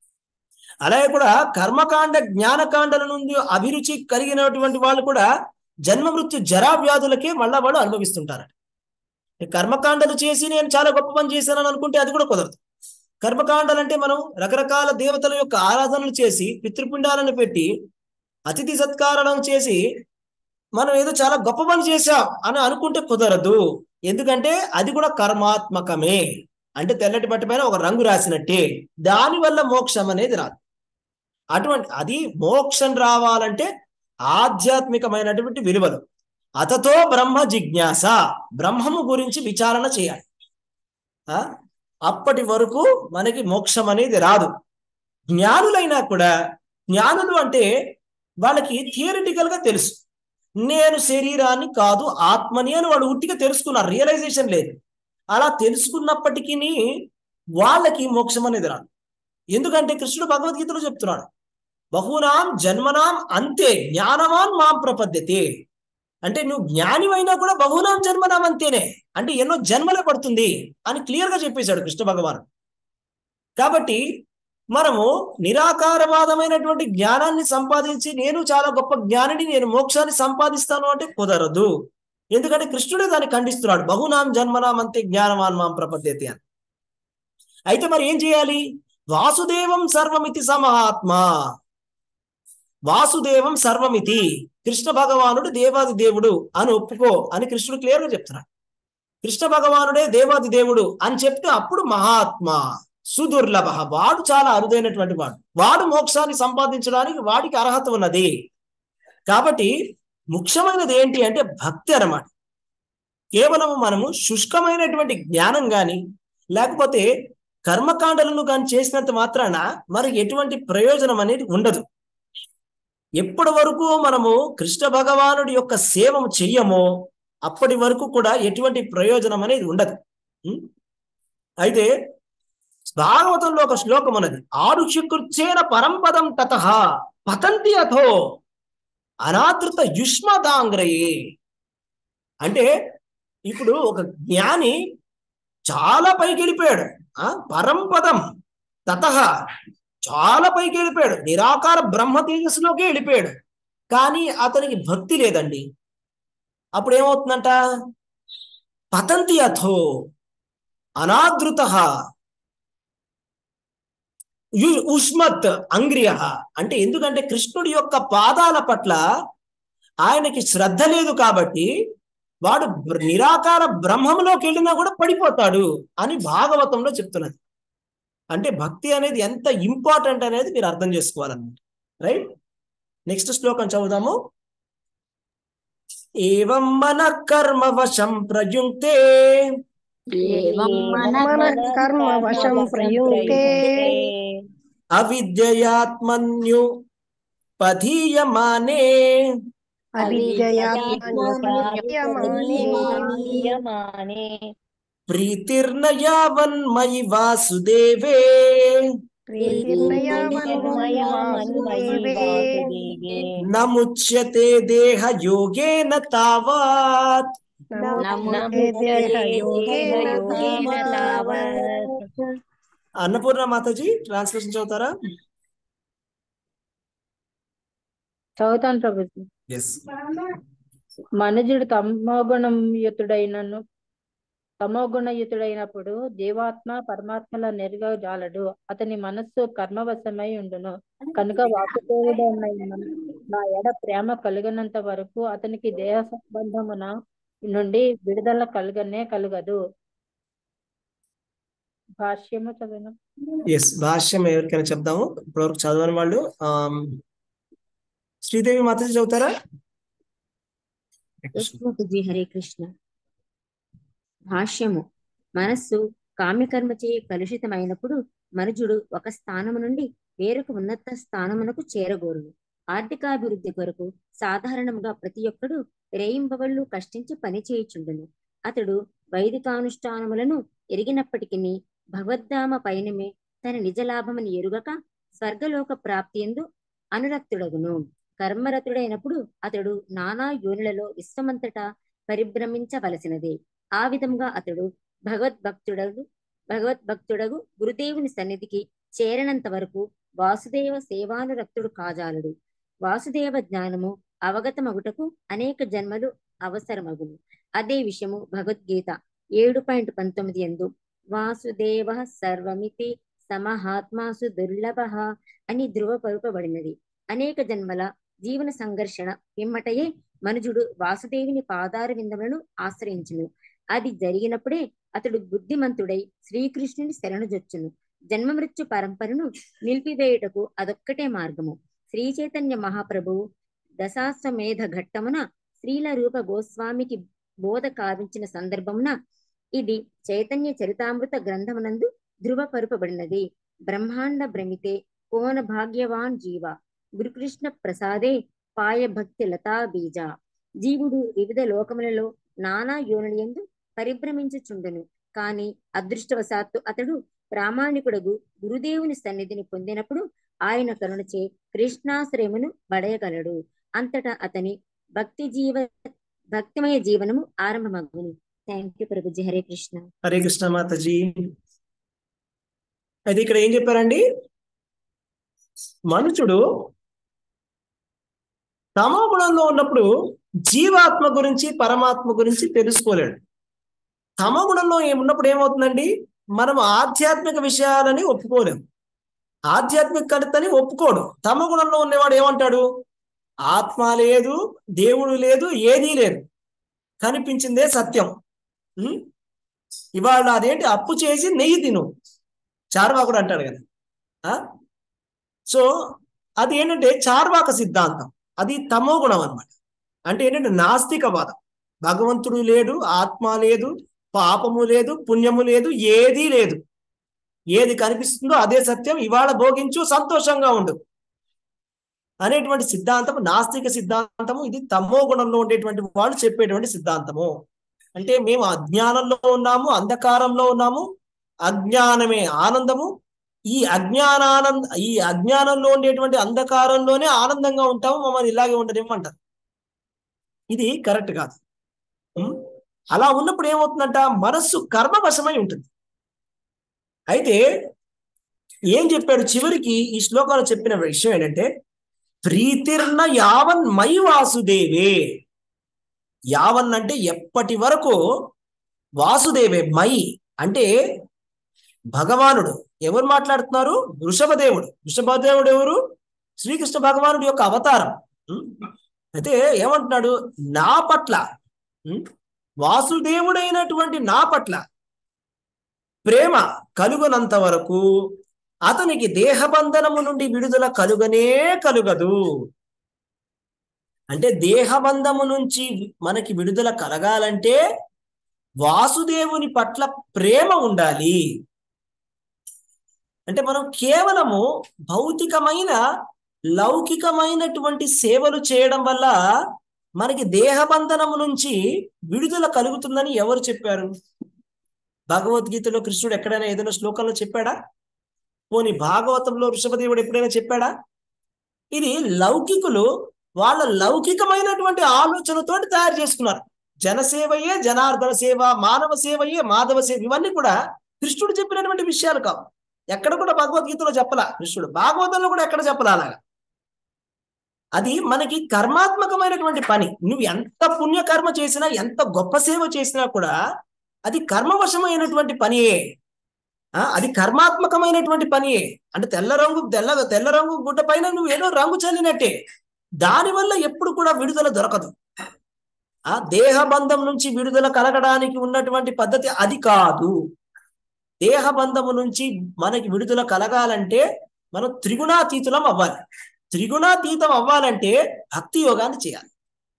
Speaker 1: అలాగే కూడా కర్మకాండ జ్ఞానకాండల నుండి అభిరుచి కలిగినటువంటి వాళ్ళు కూడా జన్మ మృత్యు జరా వ్యాధులకే మళ్ళా వాళ్ళు అనుభవిస్తుంటారట ఈ కర్మకాండలు చేసి నేను చాలా గొప్ప పని చేశానని అనుకుంటే అది కూడా కుదరదు కర్మకాండలు అంటే మనం రకరకాల దేవతల యొక్క ఆరాధనలు చేసి పితృపిండాలను పెట్టి అతిథి సత్కారాలను చేసి మనం ఏదో చాలా గొప్ప పని చేశాం అని అనుకుంటే కుదరదు ఎందుకంటే అది కూడా కర్మాత్మకమే అంటే తెల్లటి బట్ట పైన ఒక రంగు రాసినట్టే దాని వల్ల మోక్షం అనేది రాదు అటువంటి అది మోక్షం రావాలంటే ఆధ్యాత్మికమైనటువంటి విలువలు అతతో బ్రహ్మ జిజ్ఞాస బ్రహ్మము గురించి విచారణ చేయాలి ఆ అప్పటి వరకు మనకి మోక్షం అనేది రాదు జ్ఞానులైనా కూడా జ్ఞానులు అంటే వాళ్ళకి థియరిటికల్ గా తెలుసు నేను శరీరాన్ని కాదు ఆత్మని అని వాడు ఉట్టిగా తెలుసుకున్నారు రియలైజేషన్ లేదు అలా తెలుసుకున్నప్పటికీ వాళ్ళకి మోక్షం అనేది రాదు ఎందుకంటే కృష్ణుడు భగవద్గీతలో చెప్తున్నాడు బహునాం జన్మనాం అంతే జ్ఞానవాన్ మాం ప్రపద్యతే అంటే నువ్వు జ్ఞానివైనా కూడా బహునాం జన్మనాం అంతేనే అంటే ఎన్నో జన్మలే పడుతుంది అని క్లియర్ గా చెప్పేశాడు కృష్ణ భగవానుడు కాబట్టి మనము నిరాకారవాదమైనటువంటి జ్ఞానాన్ని సంపాదించి నేను చాలా గొప్ప జ్ఞానిని నేను మోక్షాన్ని సంపాదిస్తాను అంటే కుదరదు ఎందుకంటే కృష్ణుడే దాన్ని ఖండిస్తున్నాడు బహునాం జన్మనాం అంతే జ్ఞానవాన్ మాం ప్రపద్యతే అని అయితే మరి ఏం చేయాలి వాసుదేవం సర్వమితి సమహాత్మ వాసుదేవం సర్వమితి కృష్ణ భగవానుడు దేవాది దేవుడు అని ఒప్పుకో అని కృష్ణుడు క్లియర్ గా చెప్తున్నాడు కృష్ణ భగవానుడే దేవాది దేవుడు అని చెప్తే అప్పుడు మహాత్మ సుదుర్లభ వాడు చాలా అరుదైనటువంటి వాడు వాడు మోక్షాన్ని సంపాదించడానికి వాడికి అర్హత ఉన్నది కాబట్టి ముఖ్యమైనది ఏంటి అంటే భక్తి అన్నమాట కేవలం మనము శుష్కమైనటువంటి జ్ఞానం గాని లేకపోతే కర్మకాండలను కానీ చేసినంత మాత్రాన మనకి ఎటువంటి ప్రయోజనం అనేది ఉండదు ఎప్పటి వరకు మనము కృష్ణ భగవానుడి యొక్క సేవము చెయ్యమో అప్పటి వరకు కూడా ఎటువంటి ప్రయోజనం అనేది ఉండదు ఉం? అయితే భాగవతంలో ఒక శ్లోకం ఉన్నది ఆరుషికృచ్చేన పరంపదం తత పతంతి అథో అనాదృత యుష్మదాంగ్రయే అంటే ఇప్పుడు ఒక జ్ఞాని చాలా పైకి వెళ్ళిపోయాడు ఆ పరంపదం తత చాలా పైకి వెళ్ళిపోయాడు నిరాకార బ్రహ్మ తేజస్సులోకి వెళ్ళిపోయాడు కానీ అతనికి భక్తి లేదండి అప్పుడు ఏమవుతుందంట పతంతి అథో అనాదృత యు- ఉష్మత్ అంగ్రియ అంటే ఎందుకంటే కృష్ణుడి యొక్క పాదాల పట్ల ఆయనకి శ్రద్ధ లేదు కాబట్టి వాడు బ్ర- నిరాకార బ్రహ్మంలోకి వెళ్ళినా కూడా పడిపోతాడు అని భాగవతంలో చెప్తున్నది అంటే భక్తి అనేది ఎంత ఇంపార్టెంట్ అనేది మీరు అర్థం చేసుకోవాలన్నమాట రైట్ నెక్స్ట్ శ్లోకం చదువుదాము ఏవం మన కర్మ వశం ప్రయుక్తే
Speaker 6: ఏవం మన
Speaker 7: మన కర్మ వశం ప్రయుక్తే
Speaker 1: అవిద్యయాత్మన్యు పధీయమానే
Speaker 7: అవిద్యయాత్మన్యమానే
Speaker 1: ప్రీతిర్న యావన్మయి వాసుదేవే నముచ్యతే దేహ యోగేన తావాత్ అన్నపూర్ణ మాతాజీ ట్రాన్స్లేషన్ చదువుతారా
Speaker 11: చదువుతాను ప్రభుజీ
Speaker 1: ఎస్
Speaker 11: మనుజుడు తమోగుణయుతుడైనను తమోగుణయుతుడైనప్పుడు జీవాత్మ పరమాత్మల నెరగజాలడు అతని మనస్సు కర్మవశమై ఉండును కనుక వాసుదేవుడైన నా ఎడ ప్రేమ కలిగినంత వరకు అతనికి దేహ సంబంధమున నుండి విడుదల కలుగనే కలుగదు భాష్యము చదివిన
Speaker 1: ఎస్ భాష్యం ఎవరికైనా చెప్దాము ఇప్పటివరకు చదవని వాళ్ళు ఆమ్, శ్రీదేవి మాతాజీ చదువుతారా
Speaker 12: యశ్వతుజీ హరే కృష్ణ భాష్యము మనస్సు కామ్యకర్మచే కలుషితమైనప్పుడు మనుజుడు ఒక స్థానము నుండి వేరొక ఉన్నత స్థానమునకు చేరగోరును ఆర్థికాభివృద్ధి కొరకు సాధారణంగా ప్రతి ఒక్కడు రేయింబవళ్ళు కష్టించి పని చేయుచుండును అతడు వైదికానుష్ఠానములను ఎరిగినప్పటికీ భగవద్ధామ పైనమే తన నిజ లాభమని ఎరుగక స్వర్గలోక ప్రాప్తి ఎందు అనురక్తుడగును కర్మరతుడైనప్పుడు అతడు నానా యోనులలో విశ్వమంతటా పరిభ్రమించవలసినదే ఆ విధంగా అతడు భగవద్భక్తుడగు భగవద్భక్తుడగు గురుదేవుని సన్నిధికి చేరనంత వరకు వాసుదేవ సేవానురక్తుడు కాజాలడు వాసుదేవ జ్ఞానము అవగతమగుటకు అనేక జన్మలు అవసరమగును అదే విషయము భగవద్గీత ఏడు పాయింట్ పంతొమ్మిది ఎందు వాసుదేవ సర్వమితి సమహాత్మాసు దుర్లభ అని ధృవపరుపబడినది అనేక జన్మల జీవన సంఘర్షణ పిమ్మటయే మనుజుడు వాసుదేవుని పాదార విందములను ఆశ్రయించును అది జరిగినప్పుడే అతడు బుద్ధిమంతుడై శ్రీకృష్ణుని శరణుజొచ్చును జన్మ మృత్యు పరంపరను నిలిపివేయుటకు అదొక్కటే మార్గము శ్రీ చైతన్య మహాప్రభువు దశాశ్వమేధ ఘట్టమున శ్రీల రూప గోస్వామికి బోధ కావించిన సందర్భమున ఇది చైతన్య చరితామృత గ్రంథమునందు ధృవపరుపబడినది బ్రహ్మాండ భ్రమితే కోన భాగ్యవాన్ జీవ గురుకృష్ణ ప్రసాదే పాయ భక్తి లతా బీజ జీవుడు వివిధ లోకములలో నానా యోనులందు పరిభ్రమించుచుండును కాని అదృష్టవశాత్తు అతడు ప్రామాణికుడగు గురుదేవుని సన్నిధిని పొందినప్పుడు ఆయన కరుణచే కృష్ణాశ్రయమును బడయగలడు అంతటా అతని భక్తి జీవ భక్తిమయ జీవనము ఆరంభమగును థ్యాంక్ యూ ప్రభుజీ హరే కృష్ణ
Speaker 1: హరే కృష్ణ మాతాజీ అయితే ఇక్కడ ఏం చెప్పారండి మనుషుడు తమో గుణంలో ఉన్నప్పుడు జీవాత్మ గురించి పరమాత్మ గురించి తెలుసుకోలేడు తమో గుణంలో ఏమున్నప్పుడు ఏమవుతుందండి మనం ఆధ్యాత్మిక విషయాలని ఒప్పుకోలేం ఆధ్యాత్మిక కడతని ఒప్పుకోడు తమ గుణంలో ఉన్నవాడు ఏమంటాడు ఆత్మ లేదు దేవుడు లేదు ఏదీ లేదు కనిపించిందే సత్యం ఉం? ఇవాళ అదేంటి అప్పు చేసి నెయ్యి తిను చార్వాకుడు అంటాడు కదా ఆ? సో అది ఏంటంటే చార్వాక సిద్ధాంతం అది తమో గుణం అన్నమాట అంటే ఏంటంటే నాస్తికవాదం భగవంతుడు లేడు ఆత్మ లేదు పాపము లేదు పుణ్యము లేదు ఏదీ లేదు ఏది కనిపిస్తుందో అదే సత్యం ఇవాళ భోగించు సంతోషంగా ఉండు అనేటువంటి సిద్ధాంతం నాస్తిక సిద్ధాంతము ఇది తమో గుణంలో ఉండేటువంటి వాళ్ళు చెప్పేటువంటి సిద్ధాంతము అంటే మేము అజ్ఞానంలో ఉన్నాము అంధకారంలో ఉన్నాము అజ్ఞానమే ఆనందము ఈ అజ్ఞానానంద ఈ అజ్ఞానంలో ఉండేటువంటి అంధకారంలోనే ఆనందంగా ఉంటాము మమ్మల్ని ఇలాగే ఉండలేమంటారు ఇది కరెక్ట్ కాదు ఉం? అలా ఉన్నప్పుడు ఏమవుతుందంట మనస్సు కర్మవశమై ఉంటుంది అయితే ఏం చెప్పాడు చివరికి ఈ శ్లోకాలు చెప్పిన విషయం ఏంటంటే ప్రీతిర్న యావన్ మై వాసుదేవే యావన్ అంటే ఎప్పటి వరకు వాసుదేవే మై అంటే భగవానుడు ఎవరు మాట్లాడుతున్నారు వృషభదేవుడు వృషభదేవుడు ఎవరు శ్రీకృష్ణ భగవానుడి యొక్క అవతారం ఉం? అయితే ఏమంటున్నాడు నా పట్ల ఉం? వాసుదేవుడైనటువంటి నా పట్ల ప్రేమ కలుగునంత వరకు అతనికి దేహబంధనము నుండి విడుదల కలుగనే కలుగదు అంటే దేహబంధము నుంచి మనకి విడుదల కలగాలంటే వాసుదేవుని పట్ల ప్రేమ ఉండాలి అంటే మనం కేవలము భౌతికమైన లౌకికమైనటువంటి సేవలు చేయడం వల్ల మనకి దేహబంధనము నుంచి విడుదల కలుగుతుందని ఎవరు చెప్పారు భగవద్గీతలో కృష్ణుడు ఎక్కడైనా ఏదైనా శ్లోకంలో చెప్పాడా పోని భాగవతంలో ఋషభదేవుడు ఎప్పుడైనా చెప్పాడా ఇది లౌకికులు వాళ్ళ లౌకికమైనటువంటి ఆలోచనతోటి తయారు చేసుకున్నారు జనసేవయే జనార్దన సేవ మానవ సేవయే మాధవ సేవ ఇవన్నీ కూడా కృష్ణుడు చెప్పినటువంటి విషయాలు కావు ఎక్కడ కూడా భగవద్గీతలో చెప్పలా కృష్ణుడు భాగవతంలో కూడా ఎక్కడ చెప్పలా అలాగా అది మనకి కర్మాత్మకమైనటువంటి పని నువ్వు ఎంత పుణ్యకర్మ చేసినా ఎంత గొప్ప సేవ చేసినా కూడా అది కర్మవశమైనటువంటి పనియే ఆ, అది కర్మాత్మకమైనటువంటి పనియే అంటే తెల్ల రంగు తెల్ల తెల్ల రంగు గుడ్డ పైన నువ్వు ఏదో రంగు చల్లినట్టే దానివల్ల ఎప్పుడు కూడా విడుదల దొరకదు ఆ దేహబంధం నుంచి విడుదల కలగడానికి ఉన్నటువంటి పద్ధతి అది కాదు దేహబంధము నుంచి మనకి విడుదల కలగాలంటే మనం త్రిగుణాతీతులం అవ్వాలి త్రిగుణాతీతం అవ్వాలంటే భక్తి యోగాన్ని చేయాలి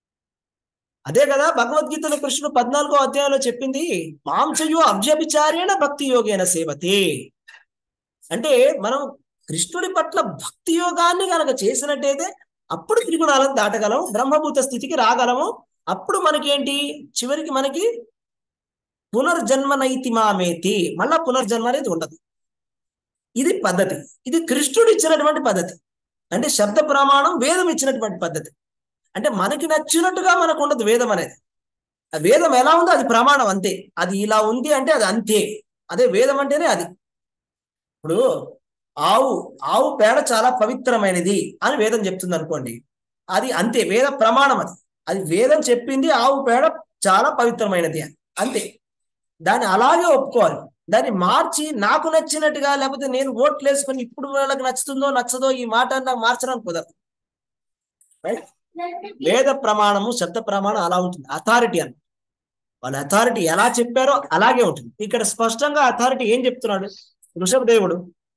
Speaker 1: అదే కదా భగవద్గీతలో కృష్ణుడు పద్నాలుగో అధ్యాయంలో చెప్పింది మాంసయో అభ్యభిచారేణ భక్తి యోగేన సేవతే అంటే మనం కృష్ణుడి పట్ల భక్తి యోగాన్ని కనుక చేసినట్టయితే అప్పుడు త్రిగుణాలను దాటగలం బ్రహ్మభూత స్థితికి రాగలము అప్పుడు మనకేంటి చివరికి మనకి పునర్జన్మ నైతిమామేతి మళ్ళా పునర్జన్మ అనేది ఉండదు ఇది పద్ధతి ఇది కృష్ణుడు ఇచ్చినటువంటి పద్ధతి అంటే శబ్ద ప్రమాణం వేదం ఇచ్చినటువంటి పద్ధతి అంటే మనకి నచ్చినట్టుగా మనకు ఉండదు వేదం అనేది ఆ వేదం ఎలా ఉందో అది ప్రమాణం అంతే అది ఇలా ఉంది అంటే అది అంతే అదే వేదం అంటేనే అది ఇప్పుడు ఆవు ఆవు పేడ చాలా పవిత్రమైనది అని వేదం చెప్తుంది అనుకోండి అది అంతే వేద ప్రమాణం అది అది వేదం చెప్పింది ఆవు పేడ చాలా పవిత్రమైనది అని అంతే దాన్ని అలాగే ఒప్పుకోవాలి దాన్ని మార్చి నాకు నచ్చినట్టుగా లేకపోతే నేను ఓట్లు వేసుకొని ఇప్పుడు వాళ్ళకి నచ్చుతుందో నచ్చదో ఈ మాట నాకు మార్చడానికి కుదరదు Right? వేద ప్రమాణము శబ్ద ప్రమాణం అలా ఉంటుంది అథారిటీ అని వాళ్ళ అథారిటీ ఎలా చెప్పారో అలాగే ఉంటుంది ఇక్కడ స్పష్టంగా అథారిటీ ఏం చెప్తున్నాడు వృషభదేవుడు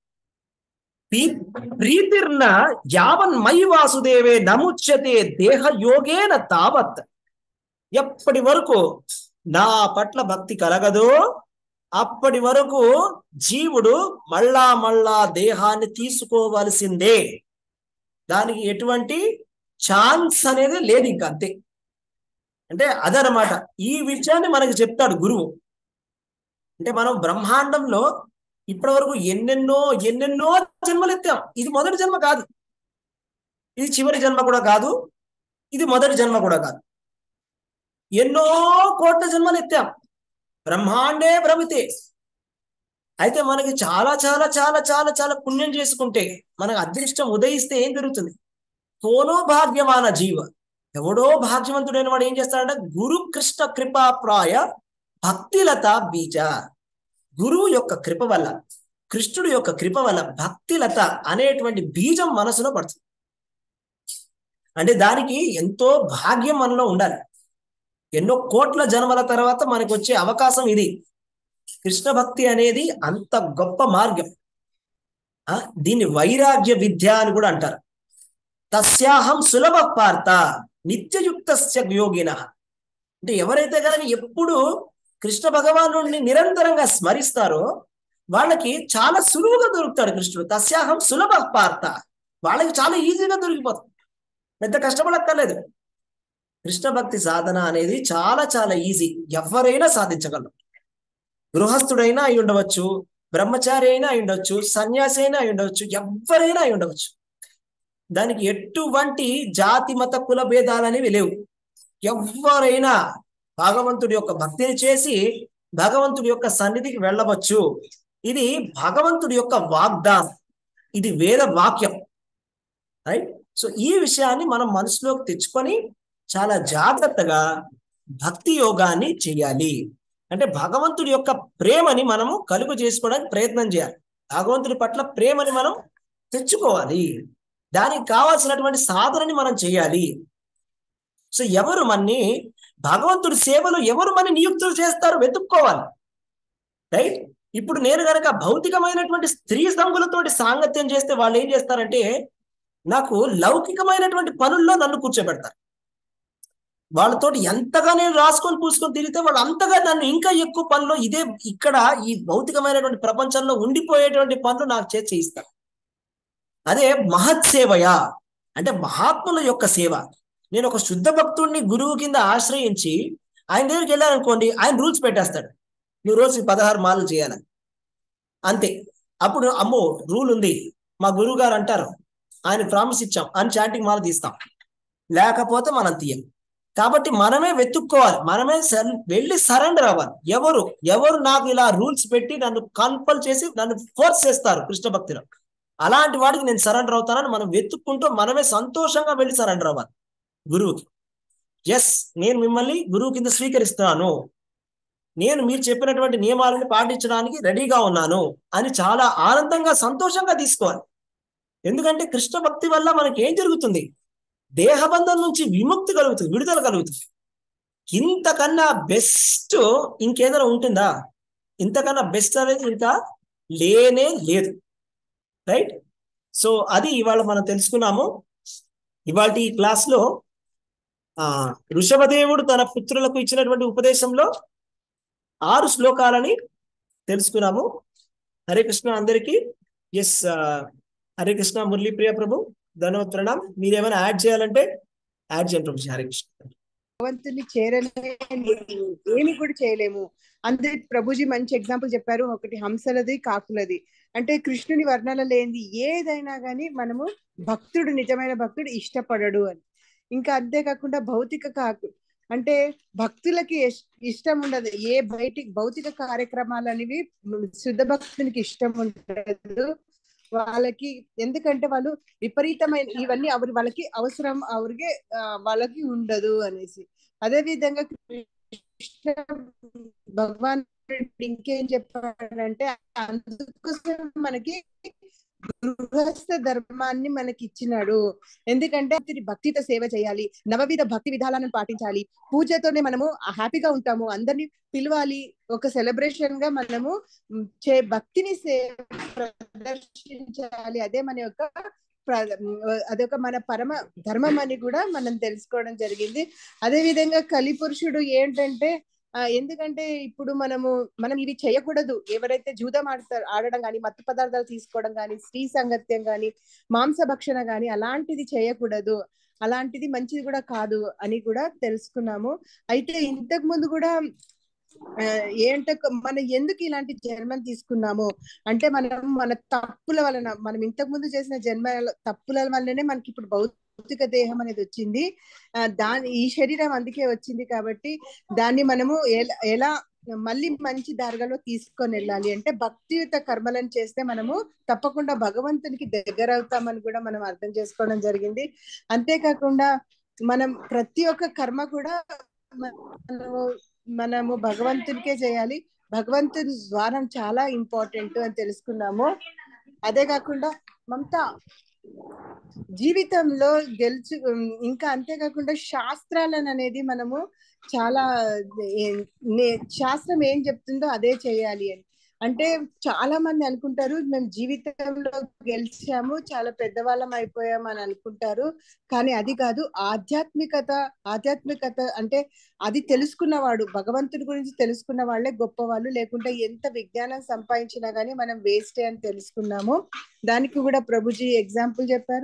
Speaker 1: పీ- ప్రీతిర్న యావన్ మై వాసుదేవే నముచ్యతే దేహ యోగేన తావత్ ఎప్పటి వరకు నా పట్ల భక్తి కలగదో అప్పటి వరకు జీవుడు మళ్ళా మళ్ళా దేహాన్ని తీసుకోవలసిందే దానికి ఎటువంటి ఛాన్స్ అనేది లేదు ఇంకా అంతే అంటే అదనమాట ఈ విషయాన్ని మనకి చెప్తాడు గురువు అంటే మనం బ్రహ్మాండంలో ఇప్పటి వరకు ఎన్నెన్నో ఎన్నెన్నో జన్మలు ఎత్తాం ఇది మొదటి జన్మ కాదు ఇది చివరి జన్మ కూడా కాదు ఇది మొదటి జన్మ కూడా కాదు ఎన్నో కోట్ల జన్మలు ఎత్తాం బ్రహ్మాండే భ్రమితే అయితే మనకి చాలా చాలా చాలా చాలా చాలా పుణ్యం చేసుకుంటే మనకు అదృష్టం ఉదయిస్తే ఏం జరుగుతుంది కోనో భాగ్యమాన జీవ ఎవడో భాగ్యవంతుడైన వాడు ఏం చేస్తాడంటే గురు కృష్ణ కృపాప్రాయ భక్తిలత బీజ గురువు యొక్క కృప వల్ల కృష్ణుడు యొక్క కృప వల్ల భక్తిలత అనేటువంటి బీజం మనసులో పడుతుంది అంటే దానికి ఎంతో భాగ్యం మనలో ఉండాలి ఎన్నో కోట్ల జన్మల తర్వాత మనకు వచ్చే అవకాశం ఇది కృష్ణ భక్తి అనేది అంత గొప్ప మార్గం ఆ దీన్ని వైరాగ్య విద్య అని కూడా అంటారు తస్యాహం సులభ పార్త నిత్యయుక్త యోగిన అంటే ఎవరైతే కనుక ఎప్పుడు కృష్ణ భగవాను నిరంతరంగా స్మరిస్తారో వాళ్ళకి చాలా సులువుగా దొరుకుతాడు కృష్ణుడు తస్యాహం సులభ పార్త వాళ్ళకి చాలా ఈజీగా దొరికిపోతుంది పెద్ద కష్టపడక్కర్లేదు కృష్ణ భక్తి సాధన అనేది చాలా చాలా ఈజీ ఎవరైనా సాధించగలరు గృహస్థుడైనా అయి ఉండవచ్చు బ్రహ్మచారి అయినా అయి ఉండవచ్చు సన్యాసి అయినా అయి ఉండవచ్చు ఎవరైనా అయి ఉండవచ్చు దానికి ఎటువంటి జాతి మత కుల భేదాలనేవి లేవు ఎవరైనా భగవంతుడి యొక్క భక్తిని చేసి భగవంతుడి యొక్క సన్నిధికి వెళ్ళవచ్చు ఇది భగవంతుడి యొక్క వాగ్దానం ఇది వేద వాక్యం రైట్ సో ఈ విషయాన్ని మనం మనసులోకి తెచ్చుకొని చాలా జాగ్రత్తగా భక్తి యోగాన్ని చేయాలి అంటే భగవంతుడి యొక్క ప్రేమని మనము కలుగు చేసుకోవడానికి ప్రయత్నం చేయాలి భగవంతుడి పట్ల ప్రేమని మనం తెచ్చుకోవాలి దానికి కావాల్సినటువంటి సాధనని మనం చేయాలి సో ఎవరు మన్ని భగవంతుడి సేవలు ఎవరు మన నియుక్తులు చేస్తారు వెతుక్కోవాలి రైట్ ఇప్పుడు నేను గనక భౌతికమైనటువంటి స్త్రీ సంగులతోటి సాంగత్యం చేస్తే వాళ్ళు ఏం చేస్తారంటే నాకు లౌకికమైనటువంటి పనుల్లో నన్ను కూర్చోబెడతారు వాళ్ళతోటి ఎంతగా నేను రాసుకొని పూసుకొని తిరిగితే వాళ్ళు అంతగా నన్ను ఇంకా ఎక్కువ పనులు ఇదే ఇక్కడ ఈ భౌతికమైనటువంటి ప్రపంచంలో ఉండిపోయేటువంటి పనులు నాకు చేసి చేయిస్తారు అదే మహత్ సేవయా అంటే మహాత్ముల యొక్క సేవ నేను ఒక శుద్ధ భక్తుడిని గురువు కింద ఆశ్రయించి ఆయన దగ్గరికి వెళ్ళాలనుకోండి ఆయన రూల్స్ పెట్టేస్తాడు నువ్వు రోజు పదహారు మాలలు చేయాలని అంతే అప్పుడు అమ్మో రూల్ ఉంది మా గురువు గారు అంటారు ఆయన ప్రామిస్ ఇచ్చాం అని చాటింగ్ మాల తీస్తాం లేకపోతే మనం తీయం కాబట్టి మనమే వెతుక్కోవాలి మనమే వెళ్ళి సరెండర్ అవ్వాలి ఎవరు ఎవరు నాకు ఇలా రూల్స్ పెట్టి నన్ను కన్పల్ చేసి నన్ను ఫోర్స్ చేస్తారు కృష్ణ భక్తిలో అలాంటి వాడికి నేను సరెండర్ అవుతానని మనం వెతుక్కుంటూ మనమే సంతోషంగా వెళ్ళి సరెండర్ అవ్వాలి గురువుకి ఎస్ నేను మిమ్మల్ని గురువు కింద స్వీకరిస్తున్నాను నేను మీరు చెప్పినటువంటి నియమాలను పాటించడానికి రెడీగా ఉన్నాను అని చాలా ఆనందంగా సంతోషంగా తీసుకోవాలి ఎందుకంటే కృష్ణ భక్తి వల్ల మనకి ఏం జరుగుతుంది దేహబంధం నుంచి విముక్తి కలుగుతుంది విడుదల కలుగుతుంది ఇంతకన్నా బెస్ట్ ఇంకేదైనా ఉంటుందా ఇంతకన్నా బెస్ట్ అనేది ఇంకా లేనే లేదు రైట్ సో అది ఇవాళ మనం తెలుసుకున్నాము ఇవాళ ఈ క్లాస్లో ఆ ఋషభదేవుడు తన పుత్రులకు ఇచ్చినటువంటి ఉపదేశంలో ఆరు శ్లోకాలని తెలుసుకున్నాము హరే కృష్ణ అందరికీ ఎస్ హరే కృష్ణ మురళీప్రియ ప్రభు ధన్యవాద ప్రణాం మీరేమైనా యాడ్ చేయాలంటే యాడ్ చేయండి ప్రభు హరే కృష్ణ
Speaker 8: భగవంతుని చేరలేము ఏమి కూడా చేయలేము అందరి ప్రభుజీ మంచి ఎగ్జాంపుల్ చెప్పారు ఒకటి హంసలది కాకులది అంటే కృష్ణుని వర్ణన లేనిది ఏదైనా కానీ మనము భక్తుడు నిజమైన భక్తుడు ఇష్టపడడు అని ఇంకా అంతేకాకుండా భౌతిక కాకు అంటే భక్తులకి ఇష్టం ఉండదు ఏ బయటి భౌతిక కార్యక్రమాలు అనేవి శుద్ధ భక్తునికి ఇష్టం ఉండదు వాళ్ళకి ఎందుకంటే వాళ్ళు విపరీతమైన ఇవన్నీ అవరి వాళ్ళకి అవసరం అవరికి వాళ్ళకి ఉండదు అనేసి అదే విధంగా కృష్ణ భగవాన్ ఇంకేం చెప్పాడంటే అందుకోసం మనకి గృహస్థ ధర్మాన్ని మనకి ఇచ్చినాడు ఎందుకంటే భక్తితో సేవ చేయాలి నవవిధ భక్తి విధాలను పాటించాలి పూజతోనే మనము హ్యాపీగా ఉంటాము అందరినీ పిలవాలి ఒక సెలబ్రేషన్ గా మనము చే భక్తిని ప్రదర్శించాలి అదే మన యొక్క అదొక మన పరమ ధర్మం అని కూడా మనం తెలుసుకోవడం జరిగింది అదే విధంగా కలిపురుషుడు ఏంటంటే ఎందుకంటే ఇప్పుడు మనము మనం ఇవి చేయకూడదు ఎవరైతే జూదం ఆడతారు ఆడడం కానీ మత్తు పదార్థాలు తీసుకోవడం కానీ స్త్రీ సంగత్యం కానీ మాంసభక్షణ కానీ అలాంటిది చేయకూడదు అలాంటిది మంచిది కూడా కాదు అని కూడా తెలుసుకున్నాము అయితే ఇంతకు ముందు కూడా ఏంట మనం ఎందుకు ఇలాంటి జన్మం తీసుకున్నాము అంటే మనం మన తప్పుల వలన మనం ఇంతకు ముందు చేసిన జన్మ తప్పుల వల్లనే మనకి ఇప్పుడు భౌతిక దేహం అనేది వచ్చింది దాని ఈ శరీరం అందుకే వచ్చింది కాబట్టి దాన్ని మనము ఎలా ఎలా మళ్ళీ మంచి దారిలో తీసుకొని వెళ్ళాలి అంటే భక్తియుత కర్మలను చేస్తే మనము తప్పకుండా భగవంతునికి దగ్గర అవుతామని కూడా మనం అర్థం చేసుకోవడం జరిగింది అంతేకాకుండా మనం ప్రతి ఒక్క కర్మ కూడా మనము మనము భగవంతునికే చేయాలి భగవంతుని ద్వారం చాలా ఇంపార్టెంట్ అని తెలుసుకున్నాము అదే కాకుండా మమతా జీవితంలో గెలుచు ఇంకా అంతేకాకుండా శాస్త్రాలను అనేది మనము చాలా శాస్త్రం ఏం చెప్తుందో అదే చేయాలి అని అంటే చాలా మంది అనుకుంటారు మేము జీవితంలో గెలిచాము చాలా పెద్దవాళ్ళం అయిపోయాం అని అనుకుంటారు కానీ అది కాదు ఆధ్యాత్మికత ఆధ్యాత్మికత అంటే అది తెలుసుకున్నవాడు భగవంతుడి గురించి తెలుసుకున్న వాళ్ళే గొప్పవాళ్ళు లేకుంటే ఎంత విజ్ఞానం సంపాదించినా గానీ మనం వేస్టే అని తెలుసుకున్నాము దానికి కూడా ప్రభుజీ ఎగ్జాంపుల్ చెప్పారు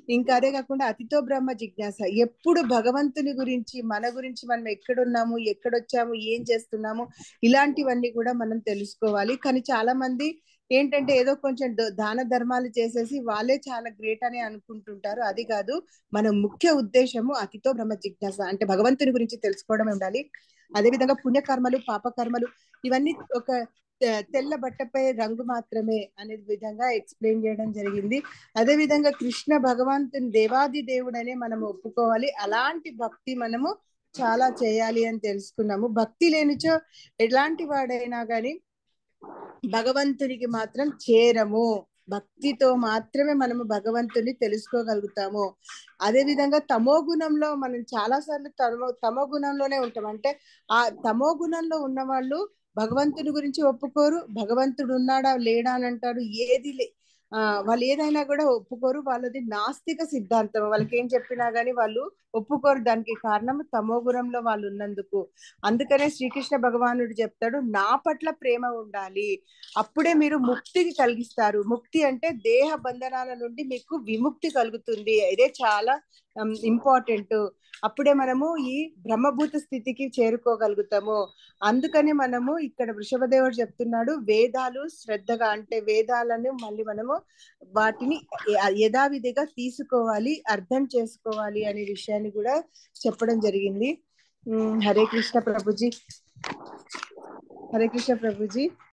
Speaker 8: ఇంకా అదే కాకుండా అతితో బ్రహ్మ జిజ్ఞాస ఎప్పుడు భగవంతుని గురించి మన గురించి మనం ఎక్కడున్నాము ఎక్కడొచ్చాము ఏం చేస్తున్నాము ఇలాంటివన్నీ కూడా మనం తెలుసుకోవాలి కానీ చాలా మంది ఏంటంటే ఏదో కొంచెం ద- దాన ధర్మాలు చేసేసి వాళ్ళే చాలా గ్రేట్ అని అనుకుంటుంటారు అది కాదు మన ముఖ్య ఉద్దేశము అతితో బ్రహ్మ జిజ్ఞాస అంటే భగవంతుని గురించి తెలుసుకోవడం ఉండాలి అదే విధంగా పుణ్యకర్మలు పాపకర్మలు ఇవన్నీ ఒక తె- తెల్ల బట్టపై రంగు మాత్రమే అనే విధంగా ఎక్స్ప్లెయిన్ చేయడం జరిగింది అదే విధంగా కృష్ణ భగవంతుని దేవాది దేవుడనే మనం ఒప్పుకోవాలి అలాంటి భక్తి మనము చాలా చేయాలి అని తెలుసుకున్నాము భక్తి లేనిచో ఎలాంటి వాడైనా గాని భగవంతునికి మాత్రం చేరము భక్తితో మాత్రమే మనము భగవంతుని తెలుసుకోగలుగుతాము అదే విధంగా తమో గుణంలో మనం చాలా సార్లు తమో తమో గుణంలోనే ఉంటాం అంటే ఆ తమో గుణంలో ఉన్న వాళ్ళు భగవంతుని గురించి ఒప్పుకోరు భగవంతుడు ఉన్నాడా లేడా అని అంటారు ఏది లే ఆ వాళ్ళు ఏదైనా కూడా ఒప్పుకోరు వాళ్ళది నాస్తిక సిద్ధాంతం వాళ్ళకి ఏం చెప్పినా గానీ వాళ్ళు ఒప్పుకోరు దానికి కారణం తమో గుణంలో వాళ్ళు ఉన్నందుకు అందుకనే శ్రీకృష్ణ భగవానుడు చెప్తాడు నా పట్ల ప్రేమ ఉండాలి అప్పుడే మీరు ముక్తికి కలిగిస్తారు ముక్తి అంటే దేహ బంధనాల నుండి మీకు విముక్తి కలుగుతుంది ఇదే చాలా ఇంపార్టెంట్ అప్పుడే మనము ఈ బ్రహ్మభూత స్థితికి చేరుకోగలుగుతాము అందుకని మనము ఇక్కడ వృషభదేవుడు చెప్తున్నాడు వేదాలు శ్రద్ధగా అంటే వేదాలను మళ్ళీ మనము వాటిని య- యథావిధిగా తీసుకోవాలి అర్థం చేసుకోవాలి అనే విషయాన్ని కూడా చెప్పడం జరిగింది ఉమ్, హరే కృష్ణ ప్రభుజీ హరే కృష్ణ ప్రభుజీ